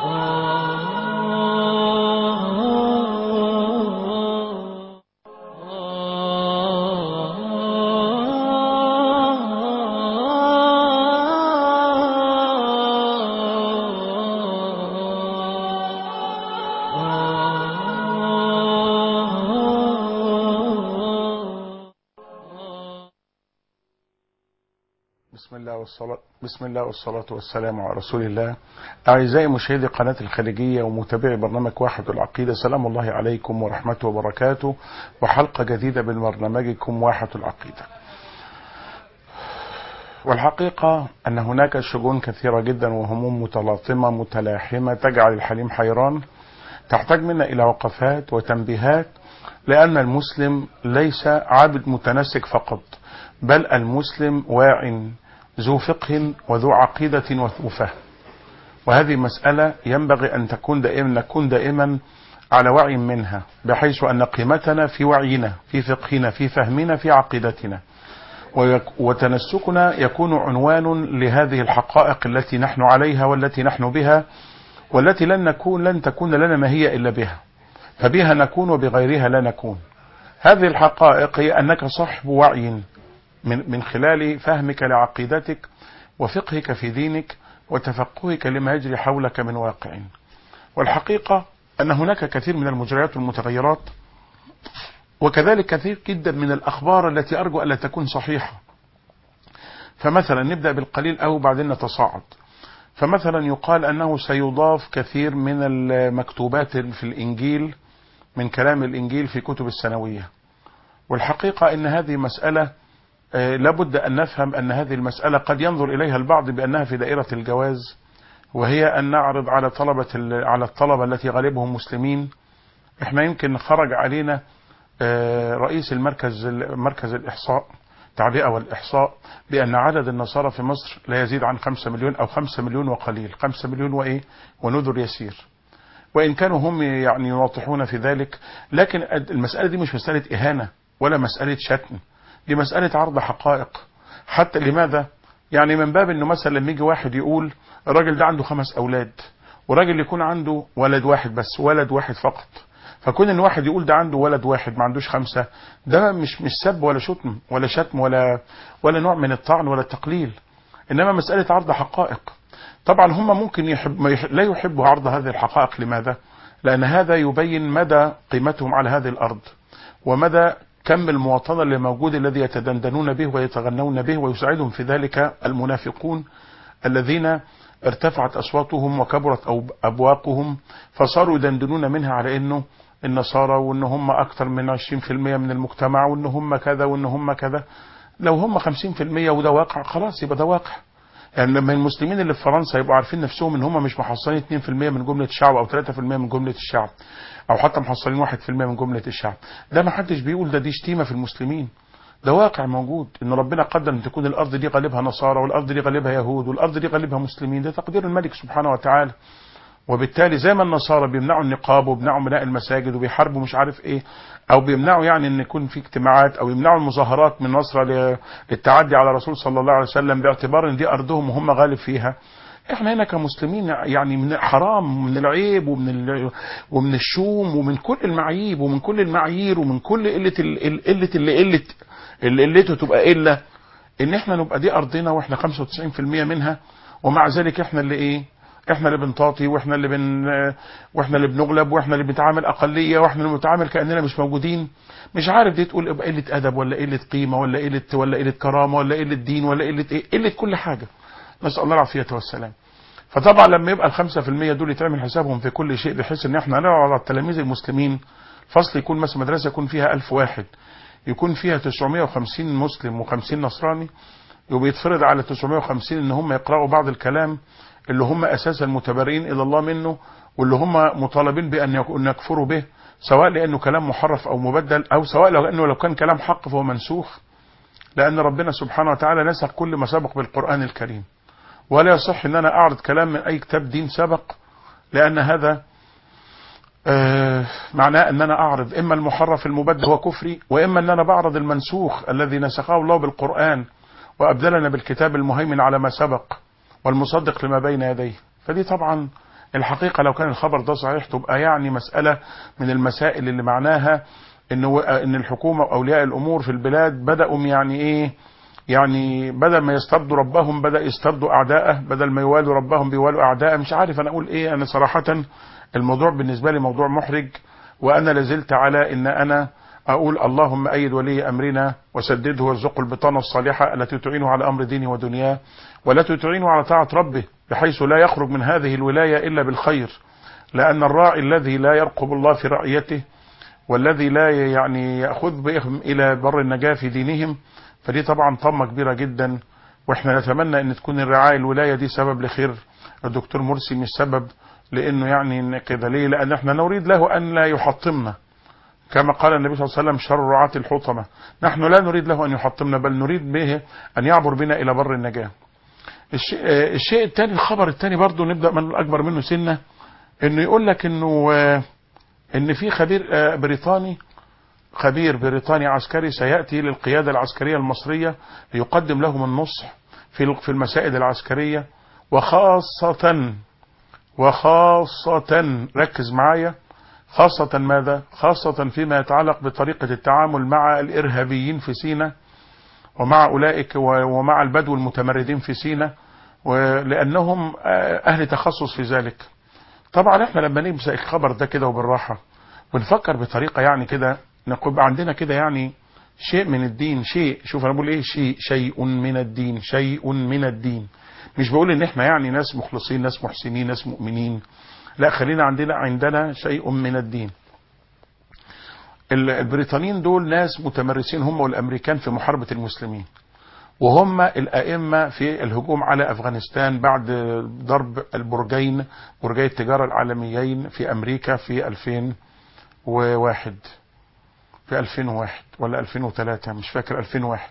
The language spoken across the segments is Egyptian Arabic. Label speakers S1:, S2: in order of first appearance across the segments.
S1: بسم الله والصلاة بسم الله والصلاة والسلام على رسول الله أعزائي مشاهدي قناة الخليجية ومتابعي برنامج واحد العقيدة سلام الله عليكم ورحمته وبركاته وحلقة جديدة من برنامجكم واحد العقيدة والحقيقة أن هناك شجون كثيرة جدا وهموم متلاطمة متلاحمة تجعل الحليم حيران تحتاج منا إلى وقفات وتنبيهات لأن المسلم ليس عابد متنسك فقط بل المسلم واع ذو فقه وذو عقيدة وذو فهم وهذه مسألة ينبغي أن تكون دائما نكون دائما على وعي منها بحيث أن قيمتنا في وعينا في فقهنا في فهمنا في عقيدتنا وتنسكنا يكون عنوان لهذه الحقائق التي نحن عليها والتي نحن بها والتي لن نكون لن تكون لنا ما هي إلا بها فبها نكون وبغيرها لا نكون هذه الحقائق هي أنك صاحب وعي من من خلال فهمك لعقيدتك وفقهك في دينك وتفقهك لما يجري حولك من واقع والحقيقة أن هناك كثير من المجريات والمتغيرات وكذلك كثير جدا من الأخبار التي أرجو ألا تكون صحيحة فمثلا نبدأ بالقليل أو بعدين نتصاعد فمثلا يقال أنه سيضاف كثير من المكتوبات في الإنجيل من كلام الإنجيل في كتب السنوية والحقيقة أن هذه مسألة لابد أن نفهم أن هذه المسألة قد ينظر إليها البعض بأنها في دائرة الجواز وهي أن نعرض على طلبة على الطلبة التي غالبهم مسلمين احنا يمكن خرج علينا رئيس المركز مركز الإحصاء تعبئة والإحصاء بأن عدد النصارى في مصر لا يزيد عن خمسة مليون أو خمسة مليون وقليل خمسة مليون وإيه ونذر يسير وإن كانوا هم يعني يواضحون في ذلك لكن المسألة دي مش مسألة إهانة ولا مسألة شتم دي مسألة عرض حقائق حتى لماذا يعني من باب انه مثلا لما يجي واحد يقول الراجل ده عنده خمس اولاد وراجل يكون عنده ولد واحد بس ولد واحد فقط فكون ان واحد يقول ده عنده ولد واحد ما عندوش خمسة ده مش مش سب ولا شتم ولا شتم ولا ولا نوع من الطعن ولا التقليل انما مسألة عرض حقائق طبعا هم ممكن يحب لا يحبوا عرض هذه الحقائق لماذا لان هذا يبين مدى قيمتهم على هذه الارض ومدى كم المواطنة اللي موجود الذي يتدندنون به ويتغنون به ويساعدهم في ذلك المنافقون الذين ارتفعت أصواتهم وكبرت أبواقهم فصاروا يدندنون منها على أنه النصارى وأن هم أكثر من 20% من المجتمع وأن هم كذا وأن هم كذا لو هم 50% وده واقع خلاص يبقى ده واقع يعني لما المسلمين اللي في فرنسا يبقوا عارفين نفسهم ان هم مش محصلين 2% من جملة الشعب او 3% من جملة الشعب او حتى محصلين 1% من جملة الشعب ده ما حدش بيقول ده دي شتيمة في المسلمين ده واقع موجود ان ربنا قدر ان تكون الارض دي غالبها نصارى والارض دي غالبها يهود والارض دي غالبها مسلمين ده تقدير الملك سبحانه وتعالى وبالتالي زي ما النصارى بيمنعوا النقاب وبيمنعوا بناء المساجد وبيحاربوا مش عارف ايه او بيمنعوا يعني ان يكون في اجتماعات او يمنعوا المظاهرات من نصر للتعدي على الرسول صلى الله عليه وسلم باعتبار ان دي ارضهم وهم غالب فيها احنا هنا كمسلمين يعني من حرام ومن العيب ومن ومن الشوم ومن كل المعايب ومن كل المعايير ومن كل قله قله اللي قله اللي قلته تبقى قله ان احنا نبقى دي ارضنا واحنا 95% منها ومع ذلك احنا اللي ايه احنا اللي بنطاطي واحنا اللي بن واحنا اللي بنغلب واحنا اللي بنتعامل اقليه واحنا اللي بنتعامل كاننا مش موجودين مش عارف دي تقول يبقى قله ادب ولا قله قيمه ولا قله ولا قله كرامه ولا قله دين ولا قله ايه قله كل حاجه نسال الله العافيه والسلام فطبعا لما يبقى الخمسة في المية دول يتعمل حسابهم في كل شيء بحيث ان احنا نعرض على التلاميذ المسلمين فصل يكون مثلا مدرسة يكون فيها ألف واحد يكون فيها 950 مسلم و50 نصراني يبقى يتفرض على 950 ان هم يقرأوا بعض الكلام اللي هم اساسا متبرئين الى الله منه واللي هم مطالبين بان يكفروا به سواء لانه كلام محرف او مبدل او سواء لو انه لو كان كلام حق فهو منسوخ لان ربنا سبحانه وتعالى نسخ كل ما سبق بالقرآن الكريم ولا يصح ان انا اعرض كلام من اي كتاب دين سبق لان هذا آه معناه ان انا اعرض اما المحرف المبدل هو كفري واما ان انا بعرض المنسوخ الذي نسخه الله بالقرآن وابدلنا بالكتاب المهيمن على ما سبق والمصدق لما بين يديه فدي طبعا الحقيقة لو كان الخبر ده صحيح تبقى يعني مسألة من المسائل اللي معناها إنه إن الحكومة وأولياء الأمور في البلاد بدأوا يعني إيه يعني بدل ما يسترضوا ربهم بدأ يسترضوا أعداءه بدل ما يوالوا ربهم بيوالوا أعداءه مش عارف أنا أقول إيه أنا صراحة الموضوع بالنسبة لي موضوع محرج وأنا لازلت على إن أنا أقول اللهم أيد ولي أمرنا وسدده وارزقه البطانة الصالحة التي تعينه على أمر دينه ودنياه والتي تعينه على طاعة ربه بحيث لا يخرج من هذه الولاية إلا بالخير لأن الراعي الذي لا يرقب الله في رعيته والذي لا يعني يأخذ بهم إلى بر النجاة في دينهم فدي طبعا طمة كبيرة جدا واحنا نتمنى ان تكون الرعاية الولاية دي سبب لخير الدكتور مرسي مش سبب لانه يعني كده ليه لان احنا نريد له ان لا يحطمنا كما قال النبي صلى الله عليه وسلم شر رعاة الحطمة نحن لا نريد له ان يحطمنا بل نريد به ان يعبر بنا الى بر النجاة الشيء, الشيء الثاني الخبر الثاني برضه نبدأ من الاكبر منه سنة انه يقول لك انه ان في خبير بريطاني خبير بريطاني عسكري سيأتي للقيادة العسكرية المصرية ليقدم لهم النصح في في المسائل العسكرية وخاصة وخاصة ركز معايا خاصة ماذا؟ خاصة فيما يتعلق بطريقة التعامل مع الإرهابيين في سينا ومع أولئك ومع البدو المتمردين في سينا لأنهم أهل تخصص في ذلك طبعا احنا لما نمسك الخبر ده كده وبالراحة ونفكر بطريقة يعني كده نقول عندنا كده يعني شيء من الدين شيء شوف انا بقول ايه شيء شيء من الدين شيء من الدين مش بقول ان احنا يعني ناس مخلصين ناس محسنين ناس مؤمنين لا خلينا عندنا عندنا شيء من الدين البريطانيين دول ناس متمرسين هم والامريكان في محاربة المسلمين وهم الائمة في الهجوم على افغانستان بعد ضرب البرجين برجي التجارة العالميين في امريكا في 2001 في 2001 ولا 2003 مش فاكر 2001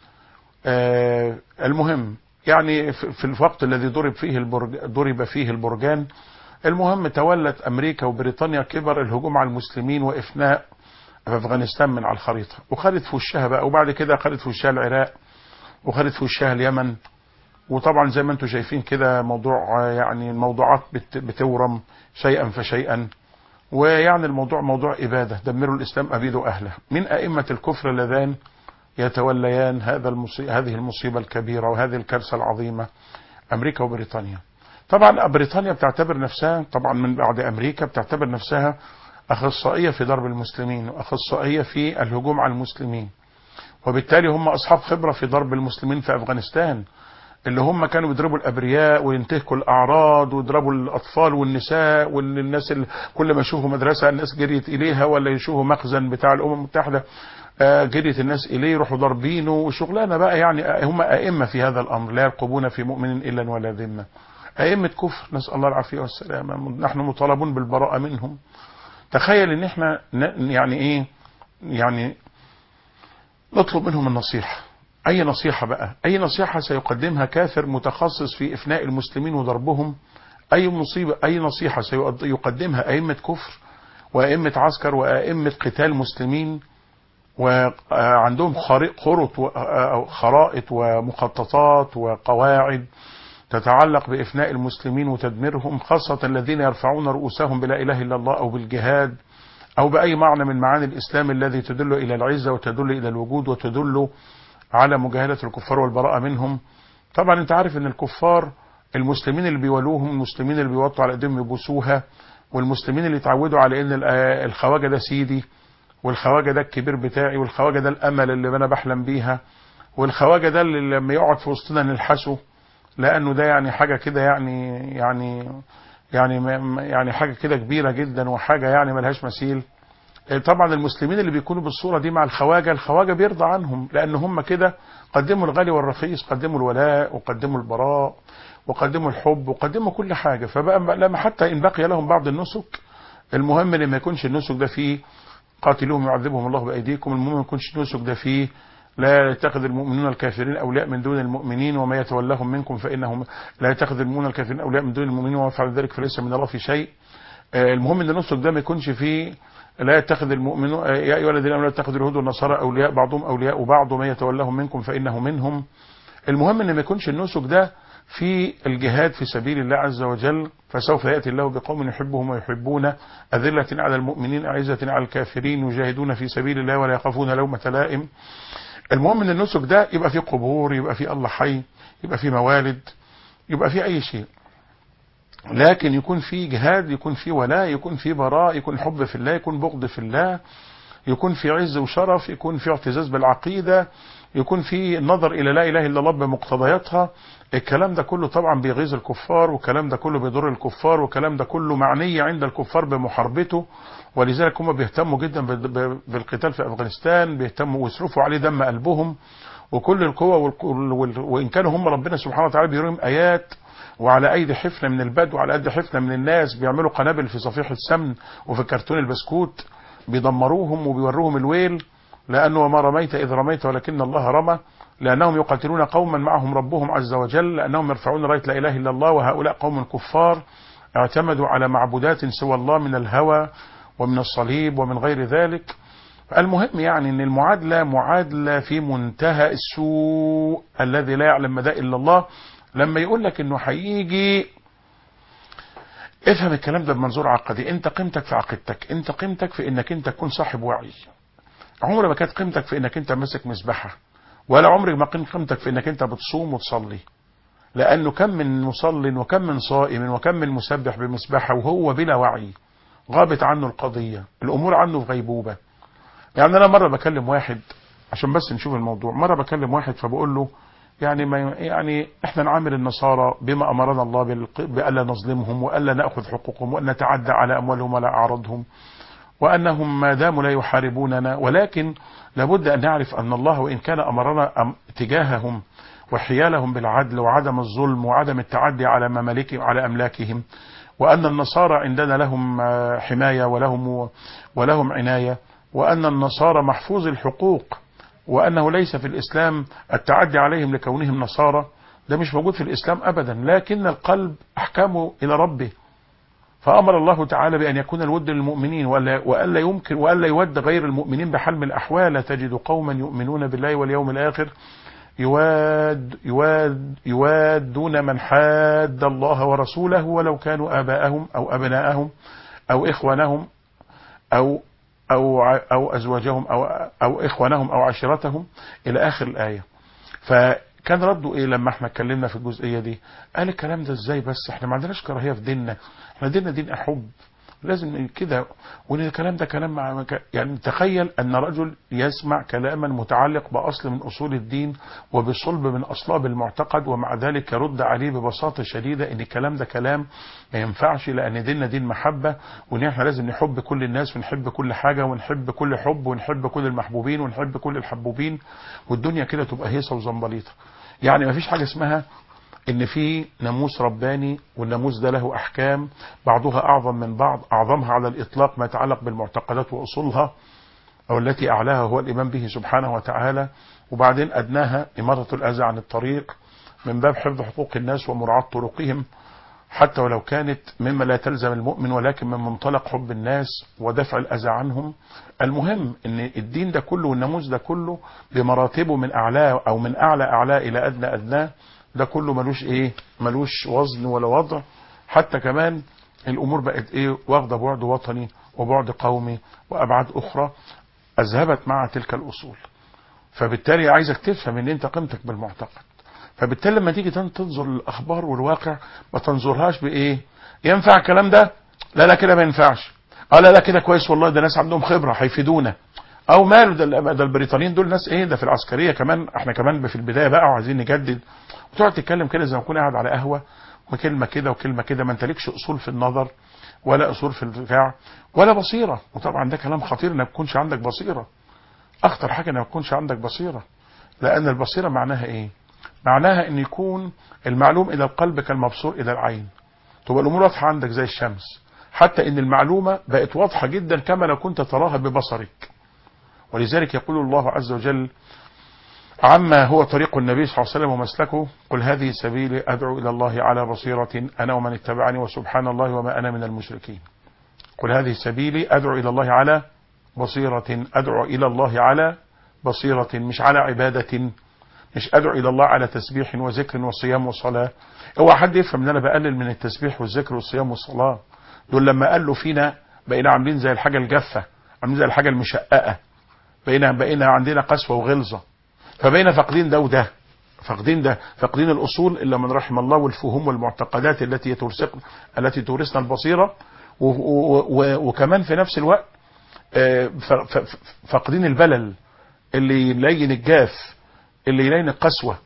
S1: آه المهم يعني في الوقت الذي ضرب فيه البرج ضرب فيه البرجان المهم تولت امريكا وبريطانيا كبر الهجوم على المسلمين وافناء افغانستان من على الخريطه وخدت في وشها بقى وبعد كده خدت في وشها العراق وخدت في وشها اليمن وطبعا زي ما انتم شايفين كده موضوع يعني الموضوعات بتورم شيئا فشيئا ويعني الموضوع موضوع إبادة دمروا الإسلام أبيدوا أهله من أئمة الكفر اللذان يتوليان هذا المصيبة هذه المصيبة الكبيرة وهذه الكارثة العظيمة أمريكا وبريطانيا طبعا بريطانيا بتعتبر نفسها طبعا من بعد أمريكا بتعتبر نفسها أخصائية في ضرب المسلمين وأخصائية في الهجوم على المسلمين وبالتالي هم أصحاب خبرة في ضرب المسلمين في أفغانستان اللي هم كانوا بيضربوا الابرياء وينتهكوا الاعراض ويضربوا الاطفال والنساء والناس اللي كل ما يشوفوا مدرسه الناس جريت اليها ولا يشوفوا مخزن بتاع الامم المتحده جريت الناس اليه يروحوا ضاربينه وشغلانه بقى يعني هم ائمه في هذا الامر لا يرقبون في مؤمن الا ولا ذمه ائمه كفر نسال الله العافيه والسلامه نحن مطالبون بالبراءه منهم تخيل ان احنا يعني ايه يعني نطلب منهم النصيحه أي نصيحة بقى أي نصيحة سيقدمها كافر متخصص في إفناء المسلمين وضربهم أي مصيبة أي نصيحة سيقدمها أئمة كفر وأئمة عسكر وأئمة قتال مسلمين وعندهم خرط خرائط ومخططات وقواعد تتعلق بإفناء المسلمين وتدميرهم خاصة الذين يرفعون رؤوسهم بلا إله إلا الله أو بالجهاد أو بأي معنى من معاني الإسلام الذي تدل إلى العزة وتدل إلى الوجود وتدل على مجاهدة الكفار والبراءة منهم طبعا انت عارف ان الكفار المسلمين اللي بيولوهم المسلمين اللي بيوطوا على ايديهم يبوسوها والمسلمين اللي اتعودوا على ان الخواجة ده سيدي والخواجة ده الكبير بتاعي والخواجة ده الامل اللي انا بحلم بيها والخواجة ده اللي لما يقعد في وسطنا نلحسه لانه ده يعني حاجة كده يعني يعني يعني يعني حاجة كده كبيرة جدا وحاجة يعني ملهاش مثيل طبعا المسلمين اللي بيكونوا بالصورة دي مع الخواجة الخواجة بيرضى عنهم لأن هم كده قدموا الغالي والرخيص قدموا الولاء وقدموا البراء وقدموا الحب وقدموا كل حاجة فبقى لما حتى إن بقي لهم بعض النسك المهم ان ما يكونش النسك ده فيه قاتلوهم يعذبهم الله بأيديكم المهم ما يكونش النسك ده فيه لا يتخذ المؤمنون الكافرين أولياء من دون المؤمنين وما يتولهم منكم فإنهم لا يتخذ المؤمنون الكافرين أولياء من دون المؤمنين وما يفعل ذلك فليس من الله في شيء المهم ان النسك ده ما يكونش فيه لا يتخذ المؤمنون يا ايها الذين امنوا لا تتخذوا اليهود والنصارى اولياء بعضهم اولياء بعض ومن يتولهم منكم فانه منهم المهم ان ما يكونش النسك ده في الجهاد في سبيل الله عز وجل فسوف يأتي الله بقوم يحبهم ويحبون أذلة على المؤمنين أعزة على الكافرين يجاهدون في سبيل الله ولا يخافون لومة لائم المهم ان النسك ده يبقى فيه قبور يبقى فيه الله حي يبقى فيه موالد يبقى فيه أي شيء لكن يكون في جهاد يكون في ولاء يكون في براء يكون حب في الله يكون بغض في الله يكون في عز وشرف يكون في اعتزاز بالعقيدة يكون في النظر إلى لا إله إلا الله بمقتضياتها الكلام ده كله طبعا بيغيظ الكفار والكلام ده كله بيضر الكفار والكلام ده كله معني عند الكفار بمحاربته ولذلك هم بيهتموا جدا بالقتال في أفغانستان بيهتموا ويصرفوا عليه دم قلبهم وكل القوة وإن كانوا هم ربنا سبحانه وتعالى بيريهم آيات وعلى ايدي حفنة من البدو وعلى قد حفنة من الناس بيعملوا قنابل في صفيح السمن وفي كرتون البسكوت بيدمروهم وبيوروهم الويل لانه وما رميت اذ رميت ولكن الله رمى لانهم يقاتلون قوما معهم ربهم عز وجل لانهم يرفعون رايه لا اله الا الله وهؤلاء قوم كفار اعتمدوا على معبودات سوى الله من الهوى ومن الصليب ومن غير ذلك المهم يعني ان المعادلة معادلة في منتهى السوء الذي لا يعلم مدى الا الله لما يقول لك انه هيجي افهم الكلام ده بمنظور عقدي انت قيمتك في عقيدتك انت قيمتك في انك انت تكون صاحب وعي عمر ما كانت قيمتك في انك انت ماسك مسبحة ولا عمرك ما كانت قيمتك في انك انت بتصوم وتصلي لانه كم من مصل وكم من صائم وكم من مسبح بمسبحة وهو بلا وعي غابت عنه القضية الامور عنه في غيبوبة يعني انا مرة بكلم واحد عشان بس نشوف الموضوع مرة بكلم واحد فبقول له يعني ما يعني احنا نعامل النصارى بما امرنا الله بالا نظلمهم والا ناخذ حقوقهم وان نتعدى على اموالهم ولا اعراضهم وانهم ما داموا لا يحاربوننا ولكن لابد ان نعرف ان الله وان كان امرنا تجاههم وحيالهم بالعدل وعدم الظلم وعدم التعدي على ممالكهم على املاكهم وان النصارى عندنا لهم حمايه ولهم ولهم عنايه وان النصارى محفوظ الحقوق وأنه ليس في الإسلام التعدي عليهم لكونهم نصارى ده مش موجود في الإسلام أبدا لكن القلب أحكامه إلى ربه فأمر الله تعالى بأن يكون الود للمؤمنين وألا, وألا يمكن وألا يود غير المؤمنين بحال من الأحوال تجد قوما يؤمنون بالله واليوم الآخر يواد يواد يوادون من حاد الله ورسوله ولو كانوا آباءهم أو أبناءهم أو إخوانهم أو أو أو أزواجهم أو أو إخوانهم أو عشيرتهم إلى آخر الآية فكان رده إيه لما احنا اتكلمنا في الجزئية دي قال الكلام ده إزاي بس احنا ما عندناش كراهية في ديننا احنا ديننا دين أحب لازم كده وان الكلام ده كلام مع يعني تخيل ان رجل يسمع كلاما متعلق باصل من اصول الدين وبصلب من اصلاب المعتقد ومع ذلك يرد عليه ببساطه شديده ان الكلام ده كلام ما ينفعش لان ديننا دين محبه وان احنا لازم نحب كل الناس ونحب كل حاجه ونحب كل حب ونحب كل المحبوبين ونحب كل الحبوبين والدنيا كده تبقى هيصه وزنبليطه يعني ما فيش حاجه اسمها ان في ناموس رباني والناموس ده له احكام بعضها اعظم من بعض اعظمها على الاطلاق ما يتعلق بالمعتقدات واصولها او التي اعلاها هو الايمان به سبحانه وتعالى وبعدين ادناها اماطه الاذى عن الطريق من باب حفظ حقوق الناس ومراعاه طرقهم حتى ولو كانت مما لا تلزم المؤمن ولكن من منطلق حب الناس ودفع الاذى عنهم المهم ان الدين ده كله والناموس ده كله بمراتبه من اعلاه او من اعلى اعلاه الى ادنى ادناه ده كله ملوش ايه ملوش وزن ولا وضع حتى كمان الامور بقت ايه واخده بعد وطني وبعد قومي وابعاد اخرى اذهبت مع تلك الاصول فبالتالي عايزك تفهم ان انت قيمتك بالمعتقد فبالتالي لما تيجي تنظر للاخبار والواقع ما تنظرهاش بايه ينفع الكلام ده لا لا كده ما ينفعش اه لا لا كده كويس والله ده ناس عندهم خبره هيفيدونا او ماله ده, ده البريطانيين دول ناس ايه ده في العسكريه كمان احنا كمان في البدايه بقى وعايزين نجدد وتقعد تتكلم كده زي ما تكون قاعد على قهوه وكلمه كده وكلمه كده ما انت لكش اصول في النظر ولا اصول في البتاع ولا بصيره وطبعا ده كلام خطير انك ما تكونش عندك بصيره اخطر حاجه انك ما تكونش عندك بصيره لان البصيره معناها ايه معناها ان يكون المعلوم الى القلب كالمبصور الى العين تبقى الامور واضحه عندك زي الشمس حتى ان المعلومه بقت واضحه جدا كما لو كنت تراها ببصرك ولذلك يقول الله عز وجل عما هو طريق النبي صلى الله عليه وسلم ومسلكه قل هذه سبيلي أدعو إلى الله على بصيرة أنا ومن اتبعني وسبحان الله وما أنا من المشركين قل هذه سبيلي أدعو إلى الله على بصيرة أدعو إلى الله على بصيرة مش على عبادة مش ادعو الى الله على تسبيح وذكر وصيام وصلاه هو حد يفهم ان انا بقلل من التسبيح والذكر والصيام والصلاه دول لما قالوا فينا بقينا عاملين زي الحاجه الجافه عاملين زي الحاجه المشققه بقينا بقينا عندنا قسوه وغلظه فبقينا فاقدين ده وده فاقدين ده فاقدين الاصول الا من رحم الله والفهوم والمعتقدات التي تورث التي تورثنا البصيره و و و وكمان في نفس الوقت آه، ف- ف- ف- فاقدين البلل اللي يلين الجاف اللي يلين القسوه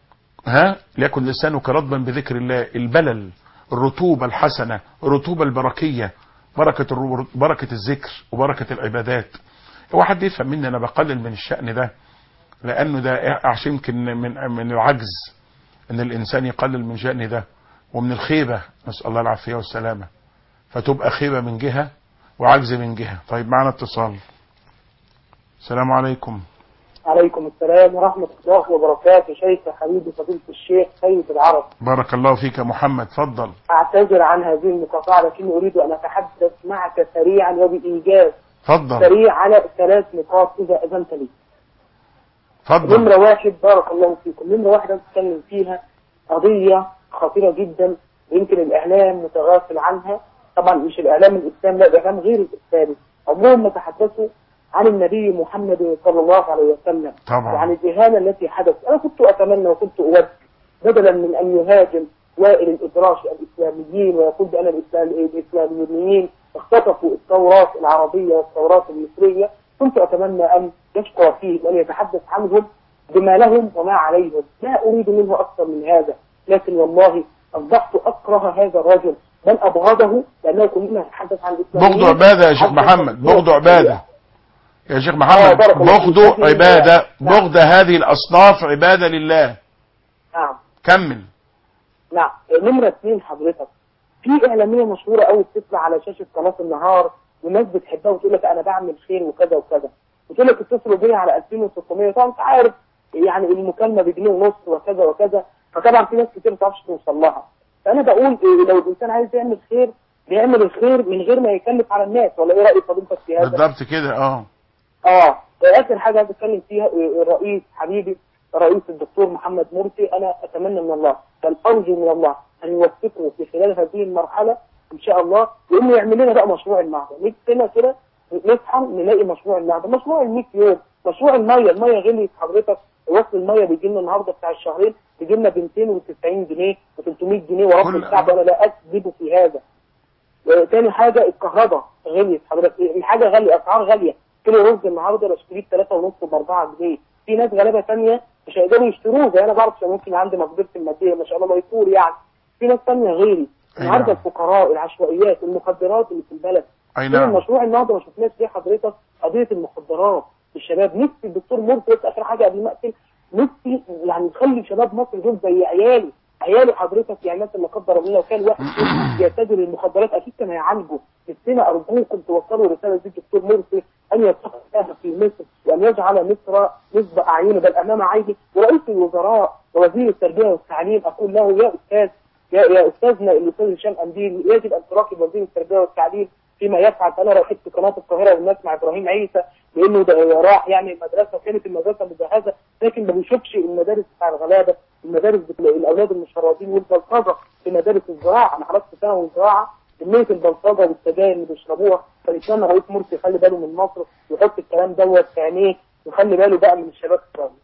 S1: ها ليكن لسانك رطبا بذكر الله البلل الرطوبه الحسنه الرطوبه البركيه بركه الر- بركه الذكر وبركه العبادات هو حد يفهم مني انا بقلل من الشأن ده لانه ده عشان يمكن من من العجز ان الانسان يقلل من شأن ده ومن الخيبه نسال الله العافيه والسلامه فتبقى خيبه من جهه وعجز من جهه طيب معنا اتصال السلام عليكم
S2: عليكم السلام ورحمة الله وبركاته شيخ حبيبي فضيلة الشيخ سيد العرب
S1: بارك الله فيك يا محمد تفضل
S2: أعتذر عن هذه المقاطعة لكني أريد أن أتحدث معك سريعا وبإيجاز
S1: تفضل
S2: سريع على ثلاث نقاط إذا أذنت لي
S1: تفضل
S2: نمرة واحد بارك الله فيكم نمرة واحد أتكلم فيها قضية خطيرة جدا يمكن الإعلام متغافل عنها طبعا مش الإعلام الإسلامي لا الإعلام غير الإسلامي عمرهم ما تحدثوا عن النبي محمد صلى الله عليه وسلم
S1: طبعا.
S2: وعن الإهانة التي حدثت أنا كنت أتمنى وكنت أود بدلا من أن يهاجم وائل الإدراش الإسلاميين ويقول بأن الإسلام- الإسلاميين اختطفوا التوراة العربية والتوراة المصرية كنت أتمنى أن يشكر فيه وأن يتحدث عنهم بما لهم وما عليهم لا أريد منه أكثر من هذا لكن والله أصبحت أكره هذا الرجل بل أبغضه لأنه كلنا نتحدث عن الإسلاميين
S1: بغض عباده يا شيخ
S2: حتى
S1: محمد
S2: تصوير
S1: بغض عباده يا شيخ محمد
S2: بارك الله فيك.
S1: بغض
S2: لكن-
S1: عباده
S2: نعم.
S1: بغض هذه الاصناف عباده لله
S2: نعم
S1: كمل
S2: نعم نمرة اثنين حضرتك في إعلامية مشهورة قوي بتطلع على شاشة قناة النهار والناس بتحبها وتقول لك أنا بعمل خير وكذا وكذا وتقول لك اتصلوا بيا على 2600 طبعا أنت عارف يعني المكالمة بجنيه ونص وكذا وكذا فطبعا في ناس كتير ما تعرفش توصل لها فأنا بقول إيه لو الإنسان عايز يعمل خير بيعمل الخير من غير ما يكلف على الناس ولا إيه رأي فضيلتك في هذا؟
S1: بالضبط كده اه
S2: اه اخر حاجه عايز اتكلم فيها الرئيس حبيبي رئيس الدكتور محمد مرسي انا اتمنى من الله بل ارجو من الله ان يوفقه في خلال هذه المرحله ان شاء الله وانه يعمل لنا بقى مشروع النهضه نكتنا كده نصحى نلاقي مشروع النهضه مشروع ال 100 يوم مشروع الميه الميه غليت حضرتك وصل الميه بيجي لنا النهارده بتاع الشهرين بيجي لنا ب 290 جنيه و300 جنيه ورب
S1: كل-
S2: الشعب انا لا اكذب في هذا آه، تاني حاجة الكهرباء غليت حضرتك الحاجة غالية أسعار غالية كيلو رز النهاردة بشتريه ب 3 ونص ب 4 جنيه في ناس غلابة تانية مش هيقدروا يشتروه زي أنا بعرف عشان ممكن عندي مقدرتي المادية ما شاء الله ميسور يعني في ناس تانية غيري
S1: أي
S2: النهارده
S1: نعم.
S2: الفقراء العشوائيات المخدرات اللي في البلد
S1: اي
S2: كل
S1: نعم
S2: المشروع النهارده ما شفناش فيه حضرتك قضية المخدرات الشباب نفسي الدكتور مرسي بس آخر حاجة قبل ما أقفل نفسي يعني يخلي شباب مصر دول زي عيالي عيالي حضرتك يعني مثلا لا قدر الله لو كان واحد فيهم يتجر المخدرات اكيد كان هيعالجه نفسنا ارجوكم توصلوا رساله دي الدكتور مرسي ان يتقي الله في مصر وان يجعل مصر نصب اعينه بل امام عينه ورئيس الوزراء ووزير التربيه والتعليم اقول له يا استاذ يا, يا استاذنا الاستاذ هشام انديل يجب ان تراقب وزير التربيه والتعليم فيما يفعل انا رأيت في قناه القاهره والناس مع ابراهيم عيسى لانه ده راح يعني المدرسه وكانت المدرسه مجهزه لكن ما بيشوفش المدارس بتاع الغلابه المدارس بتاع الاولاد المشردين والبلطجه في مدارس الزراعه انا حضرتك ثانوي زراعه كميه البلطجه والسجاير اللي بيشربوها فالإنسان رئيس مرسي يخلي باله من مصر ويحط الكلام دوت في عينيه ويخلي باله بقى من الشباب الصغير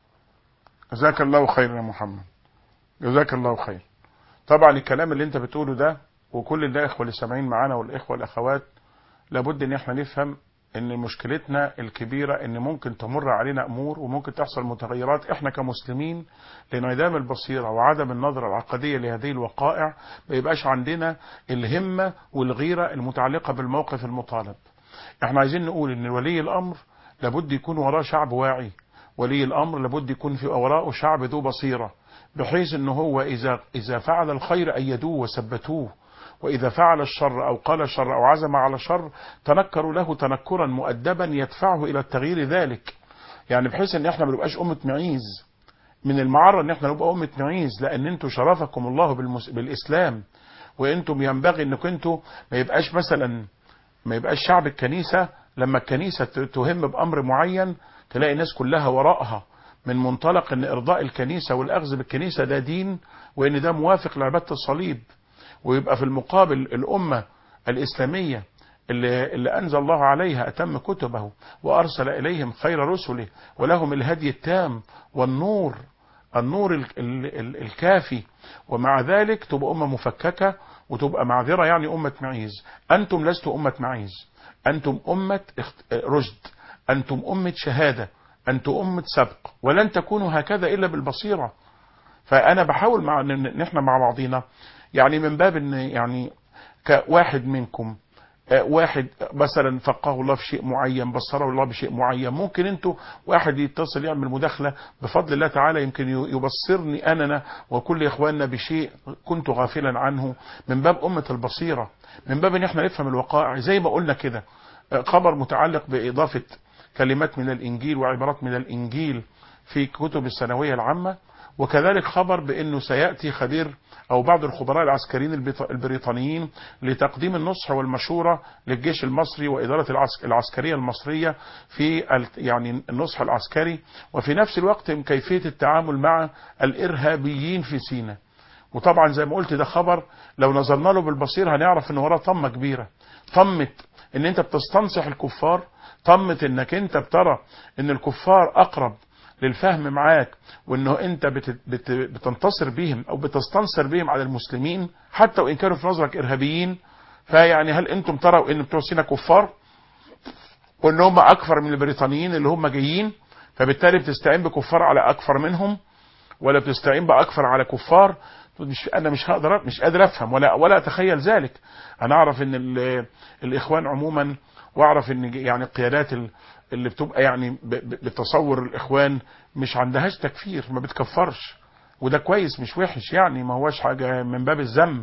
S1: جزاك الله خير يا محمد جزاك الله خير طبعا الكلام اللي انت بتقوله ده وكل الاخوه اللي سامعين معانا والاخوه والاخوات لابد ان احنا نفهم ان مشكلتنا الكبيره ان ممكن تمر علينا امور وممكن تحصل متغيرات احنا كمسلمين لانعدام البصيره وعدم النظره العقديه لهذه الوقائع ما يبقاش عندنا الهمه والغيره المتعلقه بالموقف المطالب احنا عايزين نقول ان ولي الامر لابد يكون وراه شعب واعي ولي الامر لابد يكون في وراءه شعب ذو بصيره بحيث ان هو اذا اذا فعل الخير ايدوه وثبتوه واذا فعل الشر او قال شر او عزم على شر تنكروا له تنكرا مؤدبا يدفعه الى التغيير ذلك يعني بحيث ان احنا ما نبقاش امه معيز من المعرة ان احنا نبقى امه معيز لان انتوا شرفكم الله بالمس... بالاسلام وانتم ينبغي انكم انتوا ما يبقاش مثلا ما يبقاش شعب الكنيسه لما الكنيسه ت- تهم بامر معين تلاقي الناس كلها وراءها من منطلق ان ارضاء الكنيسة والاخذ بالكنيسة ده دين وان ده موافق لعبادة الصليب ويبقى في المقابل الامة الاسلامية اللي, اللي انزل الله عليها اتم كتبه وارسل اليهم خير رسله ولهم الهدي التام والنور النور ال ال ال الكافي ومع ذلك تبقى امة مفككة وتبقى معذرة يعني امة معيز انتم لستوا امة معيز انتم امة رشد انتم امة شهادة انتم امة سبق ولن تكونوا هكذا الا بالبصيرة فانا بحاول مع ان احنا مع بعضينا يعني من باب ان يعني كواحد منكم واحد مثلا فقهه الله في شيء معين بصره الله بشيء معين ممكن انتوا واحد يتصل يعمل مداخلة بفضل الله تعالى يمكن يبصرني أننا وكل إخواننا بشيء كنت غافلا عنه من باب أمة البصيرة من باب ان احنا نفهم الوقائع زي ما قلنا كده خبر متعلق بإضافة كلمات من الإنجيل وعبارات من الإنجيل في كتب الثانوية العامة وكذلك خبر بأنه سيأتي خبير أو بعض الخبراء العسكريين البريطانيين لتقديم النصح والمشورة للجيش المصري وإدارة العسكرية المصرية في يعني النصح العسكري وفي نفس الوقت كيفية التعامل مع الإرهابيين في سيناء وطبعا زي ما قلت ده خبر لو نظرنا له بالبصير هنعرف ان وراه طمة كبيرة طمة ان انت بتستنصح الكفار طمة انك انت بترى ان الكفار اقرب للفهم معاك وانه انت بت بت بتنتصر بهم او بتستنصر بهم على المسلمين حتى وان كانوا في نظرك ارهابيين فيعني هل انتم تروا ان بتوع سينا كفار وان هم اكثر من البريطانيين اللي هم جايين فبالتالي بتستعين بكفار على اكثر منهم ولا بتستعين باكثر على كفار مش انا مش هقدر مش قادر افهم ولا ولا اتخيل ذلك انا اعرف ان الاخوان عموما واعرف ان يعني القيادات اللي بتبقى يعني بتصور الاخوان مش عندهاش تكفير ما بتكفرش وده كويس مش وحش يعني ما هواش حاجه من باب الذم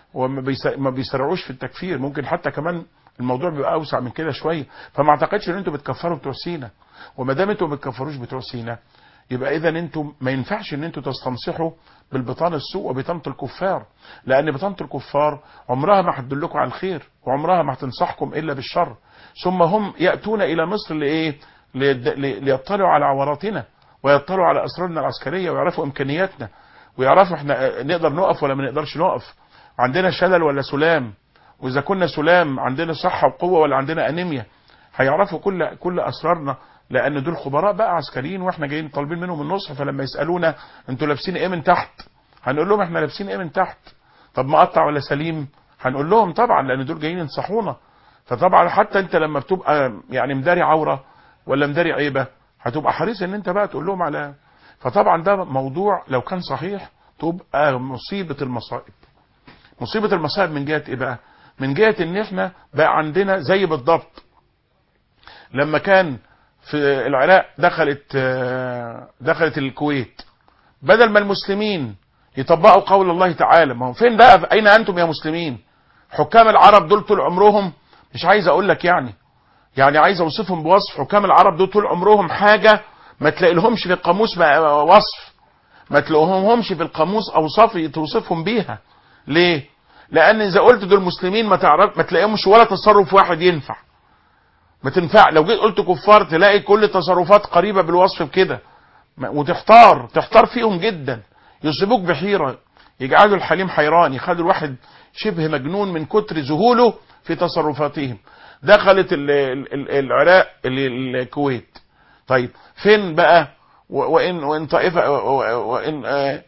S1: وما بيسرعوش في التكفير ممكن حتى كمان الموضوع بيبقى اوسع من كده شويه فما اعتقدش ان انتوا بتكفروا بتوع سينا وما دام انتوا ما بتكفروش بتوع سينا يبقى اذا انتم ما ينفعش ان انتوا تستنصحوا بالبطانه السوء وبطانه الكفار لان بطانه الكفار عمرها ما هتدلكم على الخير وعمرها ما هتنصحكم الا بالشر ثم هم ياتون الى مصر لايه ليطلعوا على عوراتنا ويطلعوا على اسرارنا العسكريه ويعرفوا امكانياتنا ويعرفوا احنا نقدر نقف ولا ما نقدرش نقف عندنا شلل ولا سلام واذا كنا سلام عندنا صحه وقوه ولا عندنا انيميا هيعرفوا كل كل اسرارنا لان دول خبراء بقى عسكريين واحنا جايين طالبين منهم النصح فلما يسالونا انتوا لابسين ايه من تحت هنقول لهم احنا لابسين ايه من تحت طب مقطع ولا سليم هنقول لهم طبعا لان دول جايين ينصحونا فطبعا حتى انت لما بتبقى يعني مداري عوره ولا مداري عيبه هتبقى حريص ان انت بقى تقول لهم على فطبعا ده موضوع لو كان صحيح تبقى مصيبه المصائب مصيبه المصائب من جهه ايه بقى من جهه ان احنا بقى عندنا زي بالضبط لما كان في العراق دخلت دخلت الكويت بدل ما المسلمين يطبقوا قول الله تعالى ما هو فين بقى اين انتم يا مسلمين حكام العرب دول طول عمرهم مش عايز اقول لك يعني يعني عايز اوصفهم بوصف حكام العرب دول طول عمرهم حاجه ما تلاقي لهمش في القاموس وصف ما تلاقيهمش في القاموس اوصاف توصفهم بيها ليه لان اذا قلت دول مسلمين ما تعرف ما تلاقيهمش ولا تصرف واحد ينفع ما تنفع لو جيت قلت كفار تلاقي كل تصرفات قريبه بالوصف بكده وتحتار تحتار فيهم جدا يصيبوك بحيره يجعلوا الحليم حيران يخلوا الواحد شبه مجنون من كتر ذهوله في تصرفاتهم دخلت ال ال العراق الكويت طيب فين بقى وان وان طائفه وان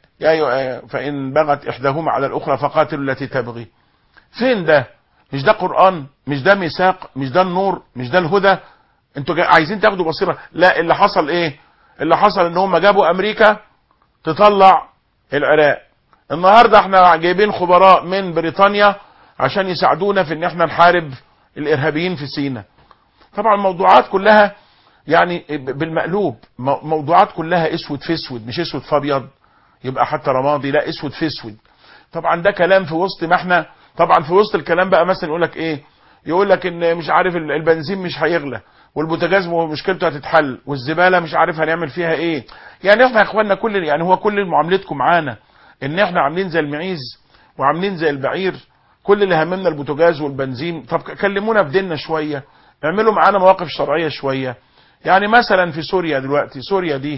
S1: يا فان بغت احداهما على الاخرى فقاتلوا التي تبغي فين ده مش ده قرآن مش ده ميثاق مش ده النور مش ده الهدى انتوا عايزين تاخدوا بصيرة لا اللي حصل ايه اللي حصل ان هم جابوا امريكا تطلع العراق النهاردة احنا جايبين خبراء من بريطانيا عشان يساعدونا في ان احنا نحارب الارهابيين في سينا طبعا الموضوعات كلها يعني بالمقلوب موضوعات كلها اسود في اسود مش اسود في ابيض يبقى حتى رمادي لا اسود في اسود طبعا ده كلام في وسط ما احنا طبعا في وسط الكلام بقى مثلا يقول لك ايه يقول لك ان مش عارف البنزين مش هيغلى والبوتاجاز مشكلته هتتحل والزباله مش عارف هنعمل فيها ايه يعني احنا يا اخواننا كل يعني هو كل معاملتكم معانا ان احنا عاملين زي المعيز وعاملين زي البعير كل اللي هممنا البوتاجاز والبنزين طب كلمونا في ديننا شويه اعملوا معانا مواقف شرعيه شويه يعني مثلا في سوريا دلوقتي سوريا دي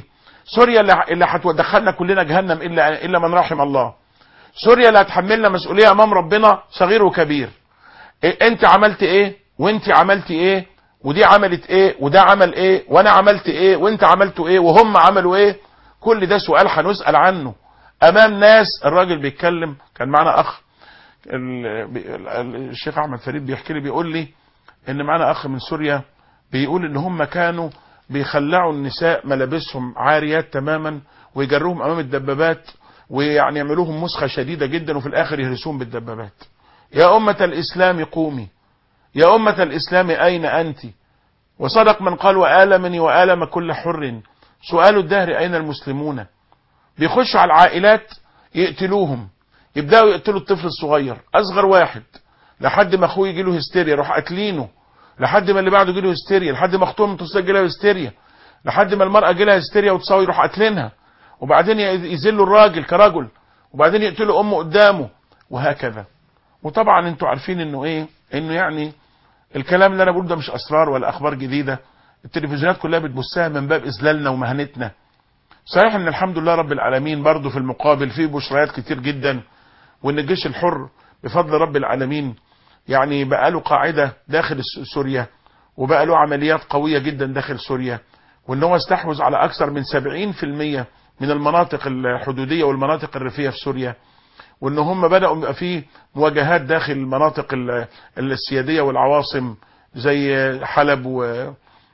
S1: سوريا اللي اللي هتدخلنا كلنا جهنم الا الا من رحم الله سوريا اللي هتحملنا مسؤوليه امام ربنا صغير وكبير إيه انت عملت ايه وانت عملت ايه ودي عملت ايه وده عمل ايه وانا عملت ايه وانت عملتوا ايه وهم عملوا ايه كل ده سؤال هنسال عنه امام ناس الراجل بيتكلم كان معانا اخ ال- بي- ال- الشيخ احمد فريد بيحكي لي بيقول لي ان معانا اخ من سوريا بيقول ان هم كانوا بيخلعوا النساء ملابسهم عاريات تماما ويجروهم امام الدبابات ويعني يعملوهم مسخه شديده جدا وفي الاخر يهرسوهم بالدبابات يا امه الاسلام قومي يا امه الاسلام اين انت وصدق من قال والمني والم كل حر سؤال الدهر اين المسلمون بيخشوا على العائلات يقتلوهم يبداوا يقتلوا الطفل الصغير اصغر واحد لحد ما اخوه يجي له هستيريا يروح قاتلينه لحد ما اللي بعده يجي له هستيريا لحد ما اختهم تصل يجي لها هستيريا لحد ما المراه يجي لها هستيريا وتصاوي يروح قاتلينها وبعدين يذلوا الراجل كرجل وبعدين يقتلوا امه قدامه وهكذا وطبعا انتوا عارفين انه ايه انه يعني الكلام اللي انا بقوله ده مش اسرار ولا اخبار جديده التلفزيونات كلها بتبثها من باب اذلالنا ومهانتنا صحيح ان الحمد لله رب العالمين برضه في المقابل في بشريات كتير جدا وان الجيش الحر بفضل رب العالمين يعني بقى له قاعده داخل س- سوريا وبقى له عمليات قويه جدا داخل سوريا وان هو استحوذ على اكثر من 70% من المناطق الحدوديه والمناطق الريفيه في سوريا وان هم بداوا يبقى في مواجهات داخل المناطق ال- السياديه والعواصم زي حلب و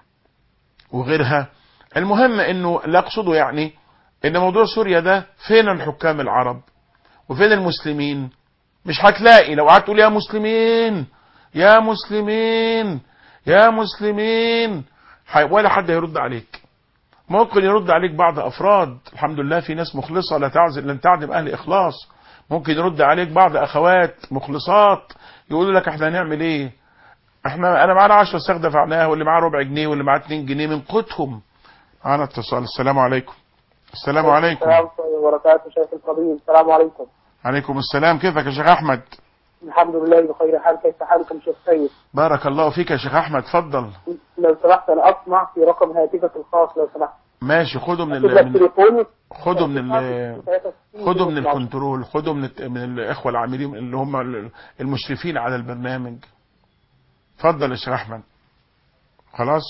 S1: وغيرها المهم انه اللي اقصده يعني ان موضوع سوريا ده فين الحكام العرب وفين المسلمين مش هتلاقي لو قعدت تقول يا مسلمين يا مسلمين يا مسلمين ح- ولا حد هيرد عليك ممكن يرد عليك بعض افراد الحمد لله في ناس مخلصه لا تعزل لن تعدم اهل اخلاص ممكن يرد عليك بعض اخوات مخلصات يقولوا لك احنا هنعمل ايه احنا انا معانا 10 ساغ دفعناها واللي معاه ربع جنيه واللي معاه 2 جنيه من قوتهم معانا اتصال السلام عليكم السلام عليكم
S2: السلام عليكم وبركاته شيخ الفضيل السلام عليكم
S1: عليكم السلام كيفك يا شيخ احمد
S2: الحمد لله بخير حال كيف حالكم شيخ سيد
S1: بارك الله فيك يا شيخ احمد اتفضل
S2: لو سمحت انا اسمع في رقم هاتفك الخاص لو سمحت
S1: ماشي خده من
S2: اكتب لك
S1: ال...
S2: تليفوني
S1: خده من ال... خده من الكنترول خده من الت- من الاخوه العاملين اللي هم ال- المشرفين على البرنامج اتفضل يا شيخ احمد خلاص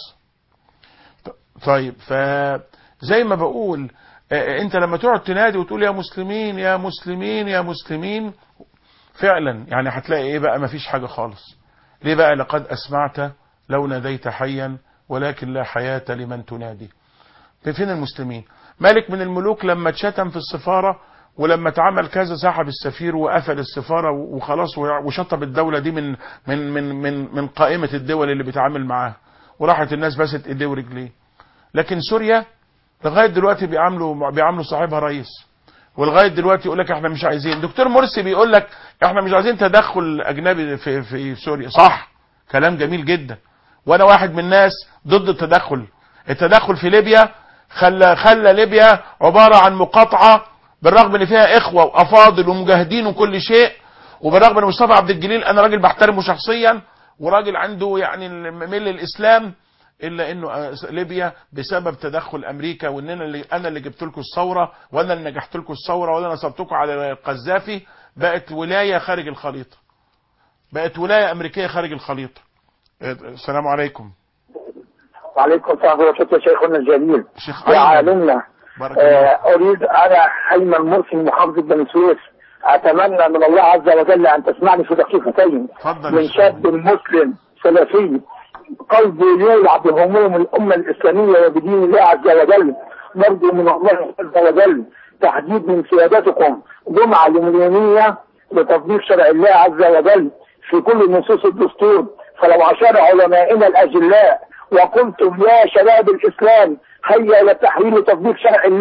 S1: ط- طيب ف زي ما بقول آه، انت لما تقعد تنادي وتقول يا مسلمين يا مسلمين يا مسلمين فعلا يعني هتلاقي ايه بقى مفيش حاجه خالص ليه بقى لقد اسمعت لو ناديت حيا ولكن لا حياه لمن تنادي فين المسلمين ملك من الملوك لما اتشتم في السفارة ولما اتعمل كذا سحب السفير وقفل السفارة وخلاص وشطب الدولة دي من من من من من قائمة الدول اللي بيتعامل معاها وراحت الناس بست ايديه ورجليه لكن سوريا لغاية دلوقتي بيعاملوا بيعاملوا صاحبها رئيس ولغايه دلوقتي يقول لك احنا مش عايزين دكتور مرسي بيقول لك احنا مش عايزين تدخل اجنبي في في سوريا صح كلام جميل جدا وانا واحد من الناس ضد التدخل التدخل في ليبيا خلى خلى ليبيا عباره عن مقاطعه بالرغم ان فيها اخوه وافاضل ومجاهدين وكل شيء وبالرغم ان مصطفى عبد الجليل انا راجل بحترمه شخصيا وراجل عنده يعني ميل الاسلام الا انه آه، ليبيا بسبب تدخل امريكا وان انا اللي انا اللي جبت لكم الثوره وانا اللي نجحت لكم الثوره وانا نصبتكم على القذافي بقت ولايه خارج الخريطه بقت ولايه امريكيه خارج الخريطه آه، السلام عليكم
S3: وعليكم السلام ورحمة الله شيخنا الجليل
S1: شيخ
S3: يا
S1: أيمن
S3: عالمنا
S1: بارك الله
S3: آه، أريد أنا أيمن مرسي من محافظة بني سويف أتمنى من الله عز وجل أن تسمعني في دقيقتين
S1: اتفضل يا
S3: من
S1: شيخ.
S3: شاب مسلم سلفي قلبه يولع بهموم الأمة الإسلامية وبدين الله عز وجل نرجو من الله عز وجل تحديد من سيادتكم جمعة يومية لتطبيق شرع الله عز وجل في كل نصوص الدستور فلو أشار علمائنا الأجلاء وقلتم يا شباب الإسلام هيا إلى تحويل تطبيق شرع الله